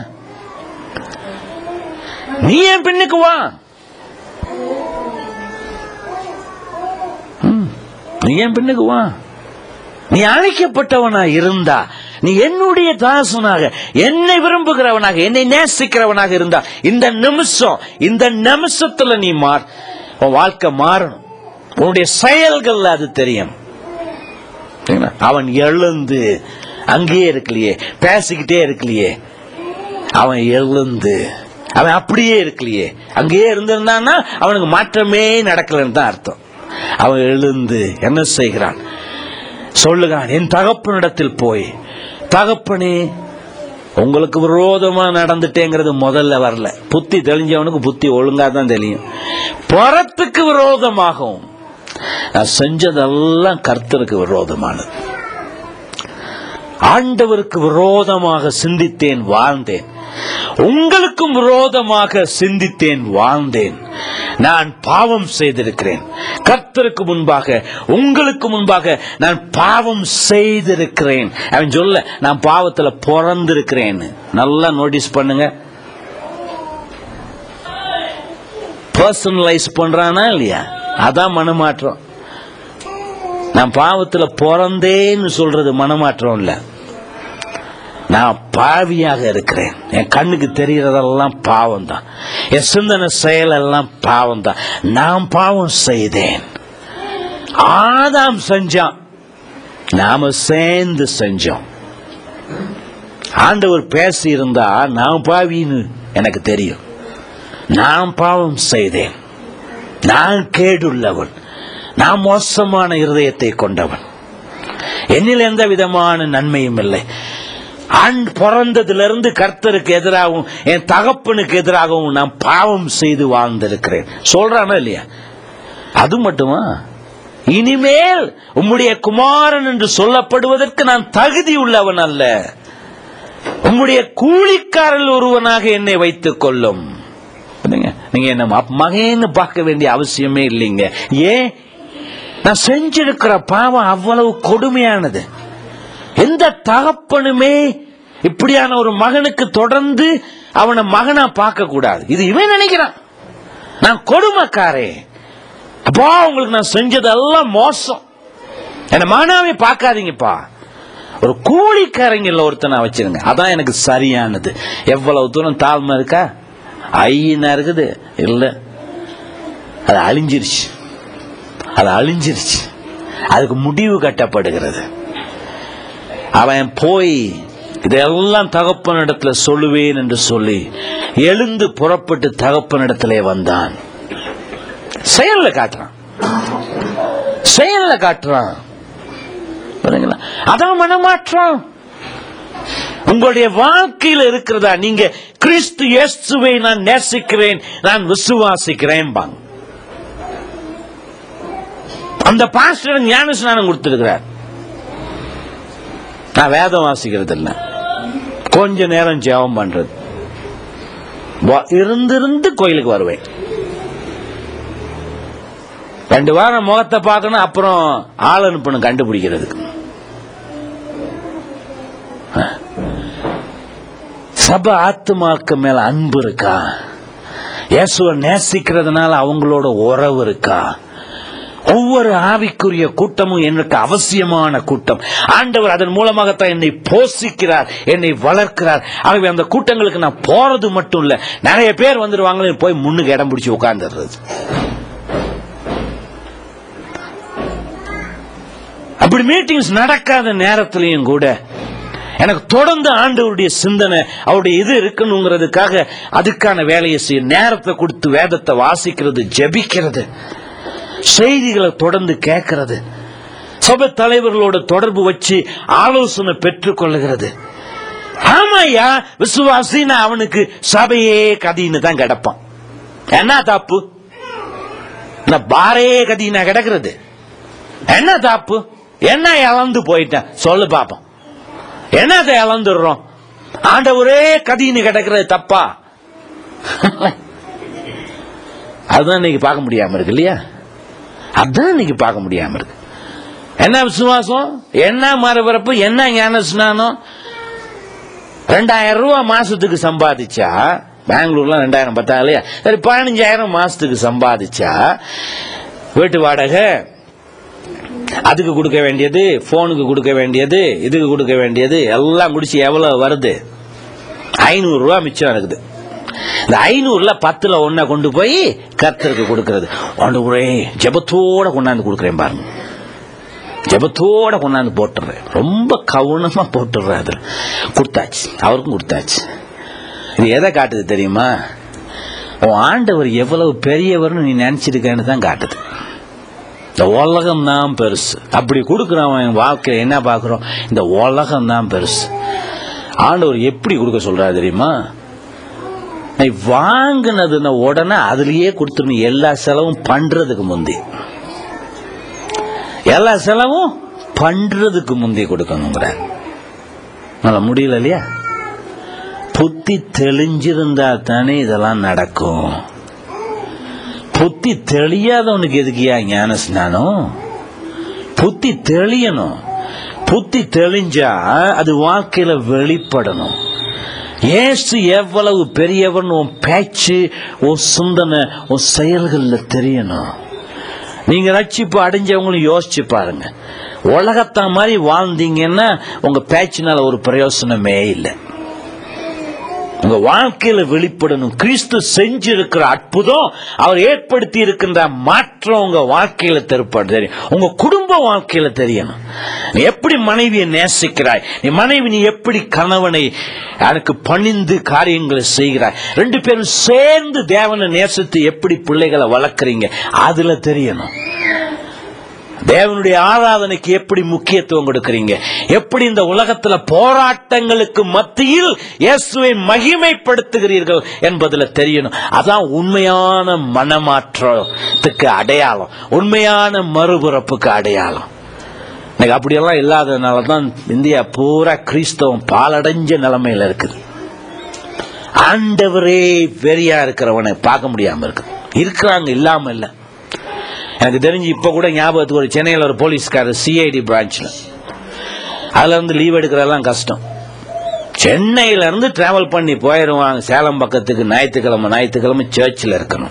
நீ ஏன் பின்னுக்கு வா ம், நீ ஏன் பின்னுக்கு வா நீ அழைக்கப்பட்டவனா இருந்தா நீ என்னுடைய தாசனாக என்னை விரும்புகிறவனாக என்னை நேசிக்கிறவனாக இருந்தா இந்த நிமிஷம் இந்த நிமிஷத்துல நீ மாற உன் வாழ்க்கை மாறணும் உன்னுடைய செயல்கள்ல அது தெரியும் சரிங்களா? அவன் எழுந்து அங்கேயே இருக்கலையே பேசிக்கிட்டே இருக்கலையே அவன் எழுந்து அவன் அப்படியே இருக்கலையே அங்கேயே இருந்திருந்தான்னா அவனுக்கு மாற்றமே நடக்கலன்னு தான் அர்த்தம் அவன் எழுந்து என்ன செய்கிறான் சொல்லுகிறான் என் தகப்பனிடத்தில் போய் தகப்பனே உங்களுக்கு விரோதமா நடந்துட்டேங்கிறது முதல்ல வரல புத்தி தெளிஞ்சவனுக்கு புத்தி ஒழுங்கா தான் தெரியும் புறத்துக்கு விரோதமாகவும் நான் செஞ்சதெல்லாம் கர்த்தருக்கு விரோதமானது ஆண்டவருக்கு விரோதமாக சிந்தித்தேன் வாழ்ந்தேன் உங்களுக்கும் விரோதமாக சிந்தித்தேன் வாழ்ந்தேன் நான் பாவம் செய்திருக்கிறேன் கர்த்தருக்கு முன்பாக உங்களுக்கு முன்பாக நான் பாவம் செய்திருக்கிறேன் அவன் சொல்ல நான் பாவத்துல பிறந்திருக்கிறேன் நல்லா நோட்டீஸ் பண்ணுங்க பர்சனலைஸ் பண்றானா இல்லையா அதான் மனமாற்றம் நான் பாவத்துல பிறந்தேன்னு சொல்றது மனமாற்றம் இல்ல நான் பாவியாக இருக்கிறேன் என் கண்ணுக்கு தெரியறதெல்லாம் பாவம் தான் என் சிந்தனை செயலெல்லாம் பாவம் தான் நான் பாவம் செய்தேன் ஆதாம் செஞ்சான் நாம சேர்ந்து செஞ்சோம் ஆண்டவர் பேசி இருந்தா நான் பாவின்னு எனக்கு தெரியும் நான் பாவம் செய்தேன் நான் கேடுள்ளவன் நான் மோசமான இருதயத்தை கொண்டவன் என்னில் எந்த விதமான நன்மையும் இல்லை ஆண் பிறந்ததிலிருந்து கர்த்தருக்கு எதிராகவும் என் தகப்பனுக்கு எதிராகவும் நான் பாவம் செய்து வாழ்ந்திருக்கிறேன் சொல்றானா இல்லையா அது மட்டுமா இனிமேல் உம்முடைய குமாரன் என்று சொல்லப்படுவதற்கு நான் தகுதி உள்ளவன் அல்ல உம்முடைய கூலிக்காரல் ஒருவனாக என்னை வைத்துக் கொள்ளும் என்னங்க, நீங்க என்ன ம- மகன்னு பார்க்க வேண்டிய அவசியமே இல்லைங்க ஏன் நான் செஞ்சிருக்கிற பாவம் அவ்வளவு கொடுமையானது எந்த தகப்பனுமே இப்படியான ஒரு மகனுக்கு தொடர்ந்து அவனை மகனா பார்க்க கூடாது இது இவன் நினைக்கிறான் நான் கொடுமைக்காரே அப்பா உங்களுக்கு நான் செஞ்சதெல்லாம் மோசம் என்ன மகனாவே பார்க்காதீங்கப்பா ஒரு கூலிக்காரங்கல்ல ஒருத்தனை வச்சிருங்க அதான் எனக்கு சரியானது எவ்வளவு தூரம் தாழ்மை இருக்கா ஐயனா இருக்குது இல்ல அது அழிஞ்சிருச்சு அது அழிஞ்சிருச்சு அதுக்கு முடிவு கட்டப்படுகிறது அவன் போய் இதெல்லாம் தகப்பனிடத்துல சொல்லுவேன் என்று சொல்லி எழுந்து புறப்பட்டு தகப்பனிடத்திலே வந்தான் செயல்ல காட்டுறான் செயல்ல காட்டுறான் புரியுதுங்களா? அதான் மனமாற்றம் உங்களுடைய வாழ்க்கையில இருக்கிறதா நீங்க கிறிஸ்து இயேசுவை நான் நேசிக்கிறேன் நான் விசுவாசிக்கிறேன் பாங்க அந்த பாஸ்டர் ஞான ஸ்நானம் கொடுத்திருக்கிறார் நான் வேதம் வாசிக்கிறது இல்ல கொஞ்ச நேரம் ஜெபம் பண்றது வா- இருந்திருந்து கோயிலுக்கு வருவேன் ரெண்டு வாரம் முகத்தை பார்க்கணும் அப்புறம் ஆள் அனுப்பணும் கண்டுபிடிக்கிறதுக்கு சபை ஆத்துமாக்கு மேல அன்பு இருக்கா இயேசுவை நேசிக்கிறதுனால அவங்களோட உறவு இருக்கா ஒவ்வொரு ஆவிக்குரிய கூட்டமும் எனக்கு அவசியமான கூட்டம் ஆண்டவர் அதன் மூலமாகத்தான் என்னை போஷிக்கிறார் என்னை வளர்க்கிறார் ஆகவே அந்த கூட்டங்களுக்கு நான் போறது மட்டும் இல்ல நிறைய பேர் வந்துருவாங்களே போய் முன்னுக்கு இடம் பிடிச்சி உட்கார்ந்துடுறது அப்படி மீட்டிங்ஸ் நடக்காத நேரத்திலையும் கூட எனக்கு தொடர்ந்து ஆண்டவருடைய சிந்தனை அவருடைய இது இருக்கணுங்கிறதுக்காக அதுக்கான வேலையை செய்ய நேரத்தை கொடுத்து வேதத்தை வாசிக்கிறது ஜெபிக்கிறது செய்திகளை தொடர்ந்து கேட்கிறது சபை தலைவர்களோட தொடர்பு வச்சு ஆலோசனை பெற்றுக் கொள்ளுகிறது ஆமாய்யா விசுவாசின்னு அவனுக்கு சபையே கதின்னு தான் கிடப்பான் என்ன தப்பு இந்த பாரே கதினா கிடக்கிறது என்ன தப்பு என்ன இழந்து போயிட்டேன் சொல்லு பாப்போம் என்னத்தை இழந்துடுறோம் ஆண்டவரே கதின்னு கிடக்கிறது தப்பா அதுதான் இன்னைக்கு பார்க்க முடியாம இருக்கு இல்லையா அதான் இன்னைக்கு பார்க்க முடியாம இருக்கு என்ன விசுவாசம் என்ன மறுபிறப்பு என்ன ஞான ஸ்நானம் ரெண்டாயிரம் ரூபாய் மாசத்துக்கு சம்பாதிச்சா பெங்களூர்ல ரெண்டாயிரம் பத்தா இல்லையா சரி பதினஞ்சாயிரம் மாசத்துக்கு சம்பாதிச்சா வீட்டு வாடகை அதுக்கு கொடுக்க வேண்டியது போனுக்கு கொடுக்க வேண்டியது இதுக்கு கொடுக்க வேண்டியது எல்லாம் குடிச்சு எவ்வளவு வருது ஐநூறு ரூபா மிச்சம் இருக்குது இந்த ஐநூறுல பத்துல ஒன்ன கொண்டு போய் கர்த்தருக்கு கொடுக்கிறது ஆண்டு ஒரே ஜெபத்தோட கொண்டாந்து கொடுக்குறேன் பாருங்க ஜெபத்தோட கொண்டாந்து போட்டுறேன் ரொம்ப கவனமா போட்டுடுறேன் அதுல கொடுத்தாச்சு அவருக்கும் கொடுத்தாச்சு இது எதை காட்டுது தெரியுமா உன் ஆண்டவர் எவ்வளவு பெரியவர்னு நீ நினைச்சிருக்கேன்னு தான் காட்டுது இந்த உலகம் தான் பெருசு அப்படி கொடுக்குறவன் என் வாழ்க்கையில என்ன பார்க்குறோம் இந்த உலகம் தான் பெருசு ஆண்டவர் எப்படி கொடுக்க சொல்றாரு தெரியுமா நீ வாங்கினதுன உடனே அதுலயே கொடுத்துடணும் எல்லா செலவும் பண்றதுக்கு முந்தி எல்லா செலவும் பண்றதுக்கு முந்தி கொடுக்கணுங்கிற நல்ல முடியல இல்லையா புத்தி தெளிஞ்சிருந்தா தானே இதெல்லாம் நடக்கும் புத்தி தெளியாதவனுக்கு எதுக்குயா ஞான ஸ்நானம் புத்தி தெளியணும் புத்தி தெளிஞ்சா அது வாழ்க்கையில வெளிப்படணும் ஏசு எவ்வளவு பெரியவன் உன் பேச்சு உன் சிந்தனை உன் செயல்கள்ல தெரியணும் நீங்க ரட்சிப்பு அடைஞ்சவங்களும் யோசிச்சு பாருங்க உலகத்தா மாதிரி வாழ்ந்தீங்கன்னா உங்க பேச்சினால ஒரு பிரயோசனமே இல்லை உங்க வாழ்க்கையில வெளிப்படணும் கிறிஸ்து செஞ்சிருக்கிற அற்புதம் அவர் ஏற்படுத்தி இருக்கின்ற மாற்றம் உங்க வாழ்க்கையில தெருப்பாடு தெரியும் உங்க குடும்ப வாழ்க்கையில தெரியணும் நீ எப்படி மனைவியை நேசிக்கிறாய் நீ மனைவி நீ எப்படி கணவனை எனக்கு பணிந்து காரியங்களை செய்கிறாய் ரெண்டு பேரும் சேர்ந்து தேவனை நேசித்து எப்படி பிள்ளைகளை வளர்க்குறீங்க அதுல தெரியணும் தேவனுடைய ஆராதனைக்கு எப்படி முக்கியத்துவம் கொடுக்கறீங்க எப்படி இந்த உலகத்துல போராட்டங்களுக்கு மத்தியில் இயேசுவை மகிமைப்படுத்துகிறீர்கள் என்பதுல தெரியணும் அதான் உண்மையான மனமாற்றத்துக்கு அடையாளம் உண்மையான மறுபிறப்புக்கு அடையாளம் இன்னைக்கு அப்படியெல்லாம் இல்லாததுனால தான் இந்தியா பூரா கிறிஸ்தவம் பாலடைஞ்ச நிலைமையில இருக்குது ஆண்டவரே வெறியா இருக்கிறவனை பார்க்க முடியாம இருக்கு இருக்கிறாங்க இல்லாம இல்லை எனக்கு தெரிஞ்சு இப்ப கூட ஞாபகத்துக்கு ஒரு சென்னையில் ஒரு போலீஸ்காரர் சிஐடி பிரான்ச்ல அதுல இருந்து லீவ் எடுக்கிறதெல்லாம் கஷ்டம் சென்னையில இருந்து டிராவல் பண்ணி போயிடுவாங்க சேலம் பக்கத்துக்கு ஞாயிற்றுக்கிழமை ஞாயிற்றுக்கிழமை சர்ச்சில் இருக்கணும்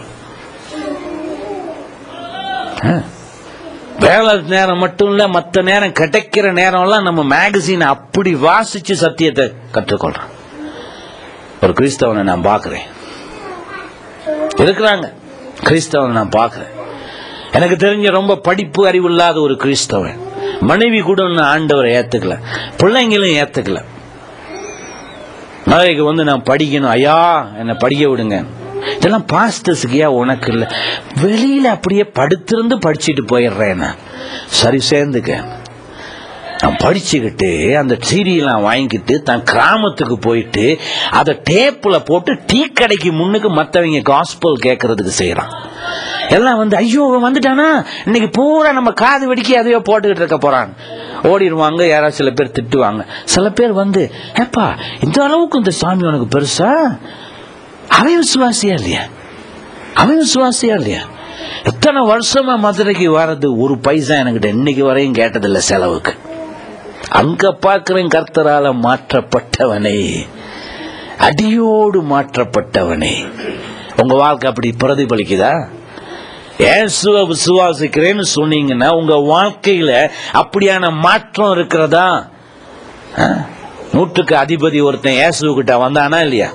ஆ. வேலை நேரம் மட்டும் இல்ல மத்த நேரம் கிடைக்கிற நேரம்லாம் நம்ம மேகசின் அப்படி வாசிச்சு சத்தியத்தை கற்றுக்கொள்றோம் ஒரு கிறிஸ்தவனை நான் பார்க்கிறேன் இருக்கிறாங்க கிறிஸ்தவனை நான் பார்க்கிறேன் எனக்கு தெரிஞ்ச ரொம்ப படிப்பு அறிவு இல்லாத ஒரு கிறிஸ்தவன் மனைவி கூட இன்னும் ஆண்டவரை ஏத்துக்கல பிள்ளைங்களும் ஏத்துக்கல நாளைக்கு வந்து நான் படிக்கணும் ஐயா என்னை படிக்க விடுங்க இதெல்லாம் பாஸ்டர்ஸுக்கு ஏன் உனக்கு இல்லை வெளியில அப்படியே படுத்திருந்து படிச்சுட்டு போயிடுறேன் நான் சரி சேர்ந்துக்க நான் படிச்சுக்கிட்டு அந்த சீரியெல்லாம் வாங்கிக்கிட்டு தன் கிராமத்துக்கு போயிட்டு அதை டேப்ல போட்டு டீ கடைக்கு முன்னுக்கு மற்றவங்க காஸ்பல் கேட்கறதுக்கு செய்யறான் எல்லாம் வந்து ஐயோ இவன் வந்துட்டானா இன்னைக்கு பூரா நம்ம காது வெடிக்க அதையோ போட்டுக்கிட்டு இருக்க போறான் ஓடிடுவாங்க யாராவது சில பேர் திட்டுவாங்க சில பேர் வந்து ஏப்பா இந்த அளவுக்கு இந்த சாமி உனக்கு பெருசா அவன் விசுவாசியா இல்லையா அவன் விசுவாசியா இல்லையா எத்தனை வருஷமா மதுரைக்கு வர்றது ஒரு பைசா என்கிட்ட இன்னைக்கு வரையும் கேட்டதில்லை செலவுக்கு அங்க பார்க்கிறேன் கர்த்தரால மாற்றப்பட்டவனே அடியோடு மாற்றப்பட்டவனே உங்க வாழ்க்கை அப்படி பிரதிபலிக்குதா இயேசுவை விசுவாசிக்கிறேன்னு சொன்னீங்கன்னா உங்க வாழ்க்கையில அப்படியான மாற்றம் இருக்கிறதா ஆ? நூற்றுக்கு அதிபதி ஒருத்தன் இயேசுகிட்ட வந்தானா இல்லையா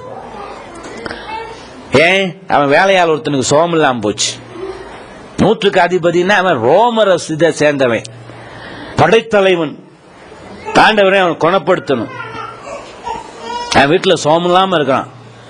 ஏன் அவன் வேலையாள் ஒருத்தனுக்கு சோகம் இல்லாம போச்சு நூற்றுக்கு அதிபதினா அவன் ரோமர இதை சேர்ந்தவன் படைத்தலைவன் தாண்டவரை அவன் குணப்படுத்தணும் அவன் வீட்டுல சோகம் இல்லாம இருக்கான்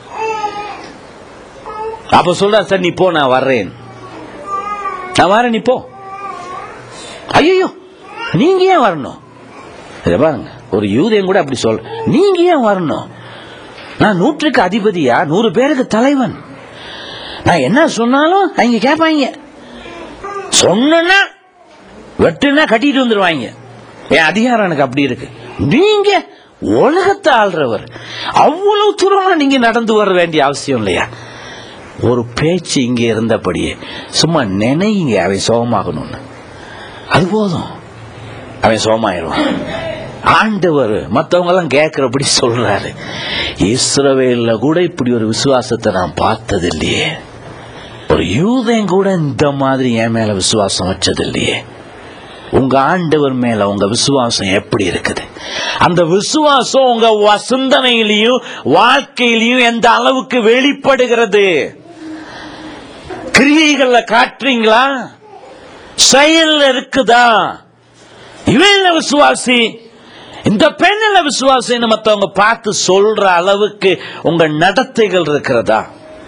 அப்ப சொல்ற சார் நீ போ நான் வர்றேன் நான் வரேன் நீ போ ஐயோ நீங்க ஏன் வரணும் இதை பாருங்க ஒரு யூதன் கூட அப்படி சொல் நீங்க ஏன் வரணும் நான் நூற்றுக்கு அதிபதியா நூறு பேருக்கு தலைவன் நான் என்ன சொன்னாலும் அவங்க கேட்பாங்க சொன்னா வெட்டுனா கட்டிட்டு வந்துருவாங்க என் அதிகாரம் எனக்கு அப்படி இருக்கு நீங்க உலகத்தை ஆள்றவர் அவ்வளவு தூரம் நீங்க நடந்து வர வேண்டிய அவசியம் இல்லையா ஒரு பேச்சு இங்க இருந்தபடியே சும்மா நினைங்க அவன் சோகமாகணும்னு அது போதும் அவன் சோகமாயிடுவான் ஆண்டவர் மற்றவங்க எல்லாம் கேட்கிறபடி சொல்றாரு இஸ்ரவேல்ல கூட இப்படி ஒரு விசுவாசத்தை நான் பார்த்தது இல்லையே ஒரு யூதன் கூட இந்த மாதிரி என் மேல விசுவாசம் வச்சது இல்லையே உங்க ஆண்டவர் மேல உங்க விசுவாசம் எப்படி இருக்குது அந்த விசுவாசம் உங்க வ- சிந்தனையிலையும் வாழ்க்கையிலையும் எந்த அளவுக்கு வெளிப்படுகிறது கிரியைகள்ல காட்டுறீங்களா செயல்ல இருக்குதா இவன் விசுவாசி இந்த பெண்ணில விசுவாசின்னு மத்தவங்க பார்த்து சொல்ற அளவுக்கு உங்க நடத்தைகள் இருக்கிறதா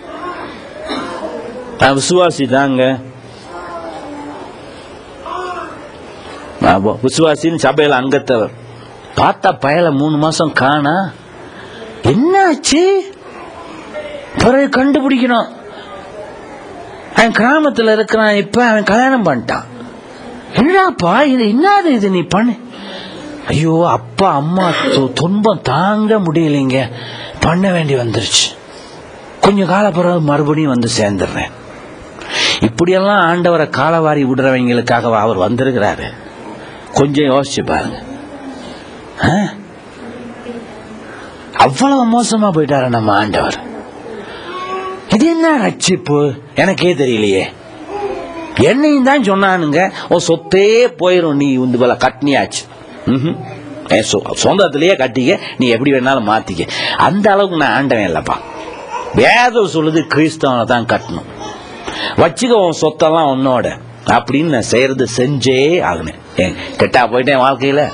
நான் விசுவாசி தாங்க நான் வ- விசுவாசின்னு சபையில அங்கத்தவர் பார்த்தா பயல மூணு மாசம் காணா என்னாச்சு பிறகு கண்டுபிடிக்கணும் அவன் கிராமத்துல இருக்கிறான் இப்ப அவன் கல்யாணம் பண்ணிட்டான் என்னடாப்பா இது என்னது இது நீ பண்ணு ஐயோ அப்பா அம்மா து- துன்பம் தாங்க முடியலைங்க பண்ண வேண்டி வந்துருச்சு கொஞ்சம் கால பிறகு மறுபடியும் வந்து சேர்ந்துடுறேன் இப்படியெல்லாம் ஆண்டவரை காலவாரி விடுறவங்களுக்காக அவர் வந்திருக்கிறாரு கொஞ்சம் யோசிச்சு பாருங்க ஆ? அவ்வளவு மோசமா போயிட்டாரு நம்ம ஆண்டவர் இது என்ன ரட்சிப்பு எனக்கே தெரியலையே என்னையும் தான் சொன்னானுங்க உன் சொத்தே போயிரும் நீ இந்த போல கட்னியாச்சு ம்ஹும். என் சொ- சொந்தத்திலேயே கட்டிக்க நீ எப்படி வேணாலும் மாத்திக்க அந்த அளவுக்கு நான் ஆண்டவன் இல்லப்பா வேதம் சொல்லுது கிறிஸ்தவனை தான் கட்டணும் வச்சுக்க உன் சொத்தெல்லாம் உன்னோட அப்படின்னு நான் செய்யறது செஞ்சே ஆகணும் ஏன் கெட்டா போயிட்டேன் வாழ்க்கையில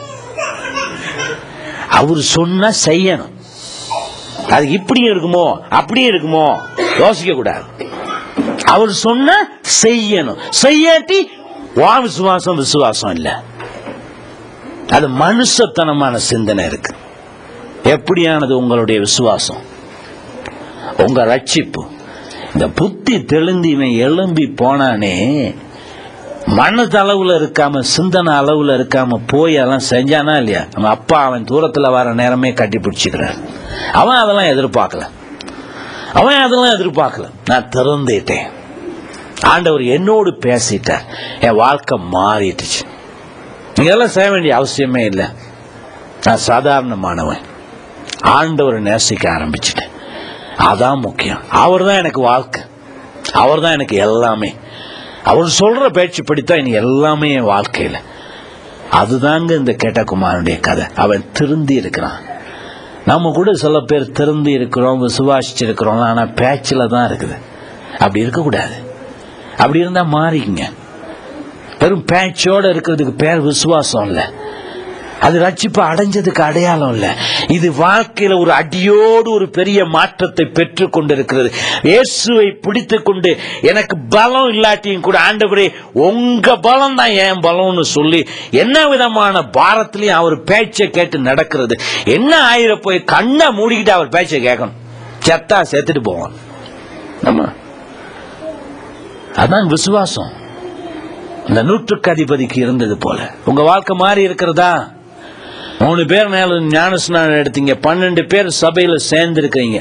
அவர் சொன்னா செய்யணும் அது இப்படியும் இருக்குமோ அப்படியும் இருக்குமோ யோசிக்க கூடாது அவர் சொன்ன செய்யணும் செய்யாட்டி வா விசுவாசம் விசுவாசம் இல்ல அது மனுஷத்தனமான சிந்தனை இருக்கு எப்படியானது உங்களுடைய விசுவாசம் உங்க ரட்சிப்பு இந்த புத்தி தெளிந்து இவன் எழும்பி போனானே மனதளவுல இருக்காம சிந்தனை அளவுல இருக்காம போய் அதெல்லாம் செஞ்சானா இல்லையா அவன் அப்பா அவன் தூரத்துல வர நேரமே கட்டி பிடிச்சிக்கிறான் அவன் அதெல்லாம் எதிர்பார்க்கல அவன் அதெல்லாம் எதிர்பார்க்கல நான் திறந்துட்டேன் ஆண்டவர் என்னோடு பேசிட்டார் என் வாழ்க்கை மாறிட்டுச்சு இதெல்லாம் செய்ய வேண்டிய அவசியமே இல்லை நான் சாதாரணமானவன் ஆண்டவரை நேசிக்க ஆரம்பிச்சிட்டேன் அதான் முக்கியம் அவர் தான் எனக்கு வாழ்க்கை அவர் தான் எனக்கு எல்லாமே அவர் சொல்ற பேச்சு படித்தான் இனி எல்லாமே என் வாழ்க்கையில அதுதாங்க இந்த கேட்டகுமாரனுடைய கதை அவன் திருந்தி இருக்கிறான் நம்ம கூட சில பேர் திருந்தி இருக்கிறோம் விசுவாசிச்சிருக்கிறோம் ஆனா பேச்சில் தான் இருக்குது அப்படி இருக்கக்கூடாது அப்படி இருந்தா மாறிக்குங்க வெறும் பேச்சோட இருக்கிறதுக்கு பேர் விசுவாசம் இல்லை அது ரட்சிப்பு அடைஞ்சதுக்கு அடையாளம் இல்ல இது வாழ்க்கையில ஒரு அடியோடு ஒரு பெரிய மாற்றத்தை பெற்றுக் கொண்டிருக்கிறது இயேசுவை பிடித்துக் கொண்டு எனக்கு பலம் இல்லாட்டியும் கூட ஆண்டவரே உங்க பலம் தான் என் பலம்னு சொல்லி என்ன விதமான பாரத்திலையும் அவர் பேச்சை கேட்டு நடக்கிறது என்ன ஆயிர போய் கண்ணை மூடிக்கிட்டு அவர் பேச்சை கேட்கணும் செத்தா செத்துட்டு போவான் நம்ம அதான் விசுவாசம் இந்த நூற்றுக்கு அதிபதிக்கு இருந்தது போல உங்க வாழ்க்கை மாறி இருக்கிறதா மூணு பேர் மேல ஞானஸ்நானம் எடுத்தீங்க பன்னெண்டு பேர் சபையில சேர்ந்து இருக்கிறீங்க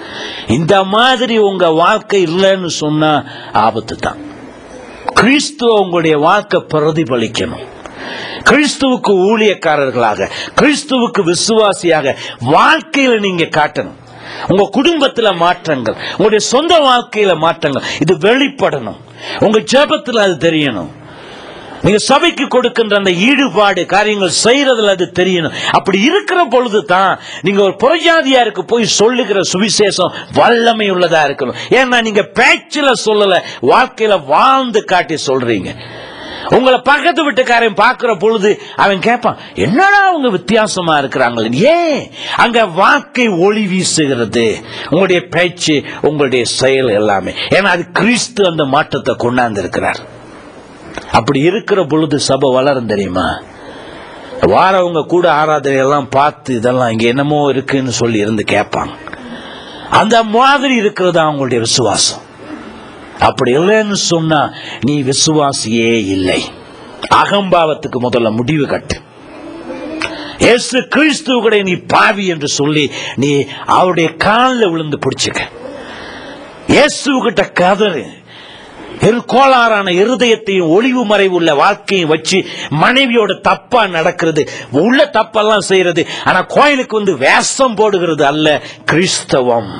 இந்த மாதிரி உங்க வாழ்க்கை இல்லைன்னு சொன்னா ஆபத்து தான் கிறிஸ்துவ உங்களுடைய வாழ்க்கை பிரதிபலிக்கணும் கிறிஸ்துவுக்கு ஊழியக்காரர்களாக கிறிஸ்துவுக்கு விசுவாசியாக வாழ்க்கையில நீங்க காட்டணும் உங்க குடும்பத்துல மாற்றங்கள் உங்களுடைய சொந்த வாழ்க்கையில மாற்றங்கள் இது வெளிப்படணும் உங்க ஜெபத்துல அது தெரியணும் நீங்க சபைக்கு கொடுக்கின்ற அந்த ஈடுபாடு காரியங்கள் செய்யறதுல அது தெரியணும் அப்படி இருக்கிற பொழுது தான் நீங்க ஒரு புறஜாதியாருக்கு போய் சொல்லுகிற சுவிசேஷம் வல்லமை உள்ளதா இருக்கணும் ஏன்னா நீங்க பேச்சில சொல்லல வாழ்க்கையில வாழ்ந்து காட்டி சொல்றீங்க உங்களை பக்கத்து வீட்டுக்காரன் பார்க்கிற பொழுது அவன் கேட்பான் என்னடா அவங்க வித்தியாசமா இருக்கிறாங்க ஏன் அங்க வாழ்க்கை ஒளி வீசுகிறது உங்களுடைய பேச்சு உங்களுடைய செயல் எல்லாமே ஏன்னா அது கிறிஸ்து அந்த மாற்றத்தை கொண்டாந்து இருக்கிறார் அப்படி இருக்கிற பொழுது சபை வளரும் தெரியுமா வாரவங்க கூட ஆராதனை எல்லாம் பார்த்து இதெல்லாம் இங்க என்னமோ இருக்குன்னு சொல்லி இருந்து கேட்பாங்க அந்த மாதிரி இருக்கிறது அவங்களுடைய விசுவாசம் அப்படி இல்லைன்னு சொன்னா நீ விசுவாசியே இல்லை அகம்பாவத்துக்கு முதல்ல முடிவு கட்டு இயேசு கிறிஸ்துவ கூட நீ பாவி என்று சொல்லி நீ அவருடைய காலில் விழுந்து பிடிச்சுக்க இயேசு கிட்ட கதறு இரு கோளாறான இருதயத்தையும் ஒளிவு மறைவுள்ள வாழ்க்கையும் வச்சு மனைவியோட தப்பா நடக்கிறது உள்ள தப்பெல்லாம் செய்யறது ஆனா கோயிலுக்கு வந்து வேஷம் போடுகிறது அல்ல கிறிஸ்தவம்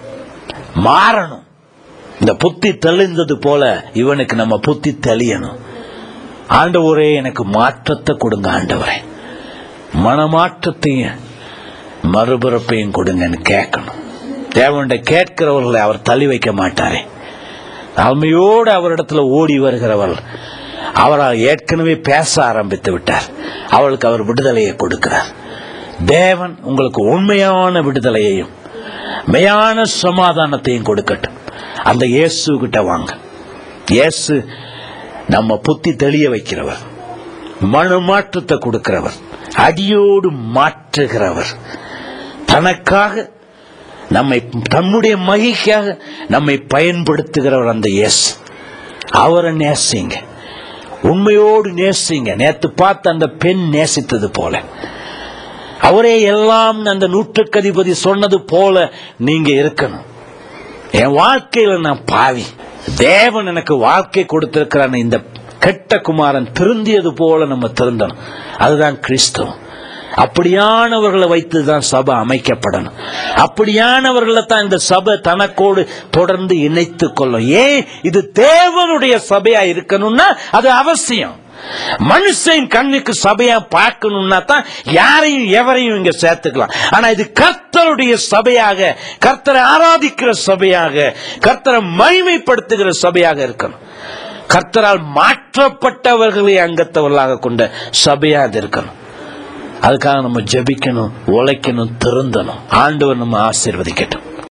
மாறணும் இந்த புத்தி தெளிந்தது போல இவனுக்கு நம்ம புத்தி தெளியணும் ஆண்டவரே எனக்கு மாற்றத்தை கொடுங்க ஆண்டவரே மனமாற்றத்தையும் மறுபிறப்பையும் கொடுங்கன்னு கேட்கணும் தேவன்கிட்ட கேட்கிறவர்களை அவர் தள்ளி வைக்க மாட்டாரே தாழ்மையோடு அவரிடத்துல ஓடி வருகிறவள் அவரால் ஏற்கனவே பேச ஆரம்பித்து விட்டார் அவளுக்கு அவர் விடுதலையை கொடுக்கிறார் தேவன் உங்களுக்கு உண்மையான விடுதலையையும் மெய்யான சமாதானத்தையும் கொடுக்கட்டும் அந்த இயேசு கிட்ட வாங்க இயேசு நம்ம புத்தி தெளிய வைக்கிறவர் மனமாற்றத்தை கொடுக்கிறவர் அடியோடு மாற்றுகிறவர் தனக்காக நம்மை தம்முடைய மகிழ்ச்சியாக நம்மை பயன்படுத்துகிறவர் அந்த இயேசு அவரை நேசிங்க உண்மையோடு நேசிங்க நேத்து பார்த்த அந்த பெண் நேசித்தது போல அவரே எல்லாம் அந்த நூற்றுக்கு அதிபதி சொன்னது போல நீங்க இருக்கணும் என் வாழ்க்கையில நான் பாவி தேவன் எனக்கு வாழ்க்கை கொடுத்திருக்கிறான் இந்த கெட்ட குமாரன் திருந்தியது போல நம்ம திருந்தணும் அதுதான் கிறிஸ்தவம் அப்படியானவர்களை வைத்து தான் சபை அமைக்கப்படணும் அப்படியானவர்களை தான் இந்த சபை தனக்கோடு தொடர்ந்து இணைத்து கொள்ளும் ஏன் இது தேவனுடைய சபையா இருக்கணும்னா அது அவசியம் மனுஷன் கண்ணுக்கு சபையா பார்க்கணும்னா தான் யாரையும் எவரையும் இங்க சேர்த்துக்கலாம் ஆனா இது கர்த்தருடைய சபையாக கர்த்தரை ஆராதிக்கிற சபையாக கர்த்தரை மகிமைப்படுத்துகிற சபையாக இருக்கணும் கர்த்தரால் மாற்றப்பட்டவர்களை அங்கத்தவர்களாக கொண்ட சபையா அது இருக்கணும் அதுக்காக நம்ம ஜெபிக்கணும் உழைக்கணும் திருந்தணும் ஆண்டவர் நம்ம ஆசீர்வதிக்கட்டும்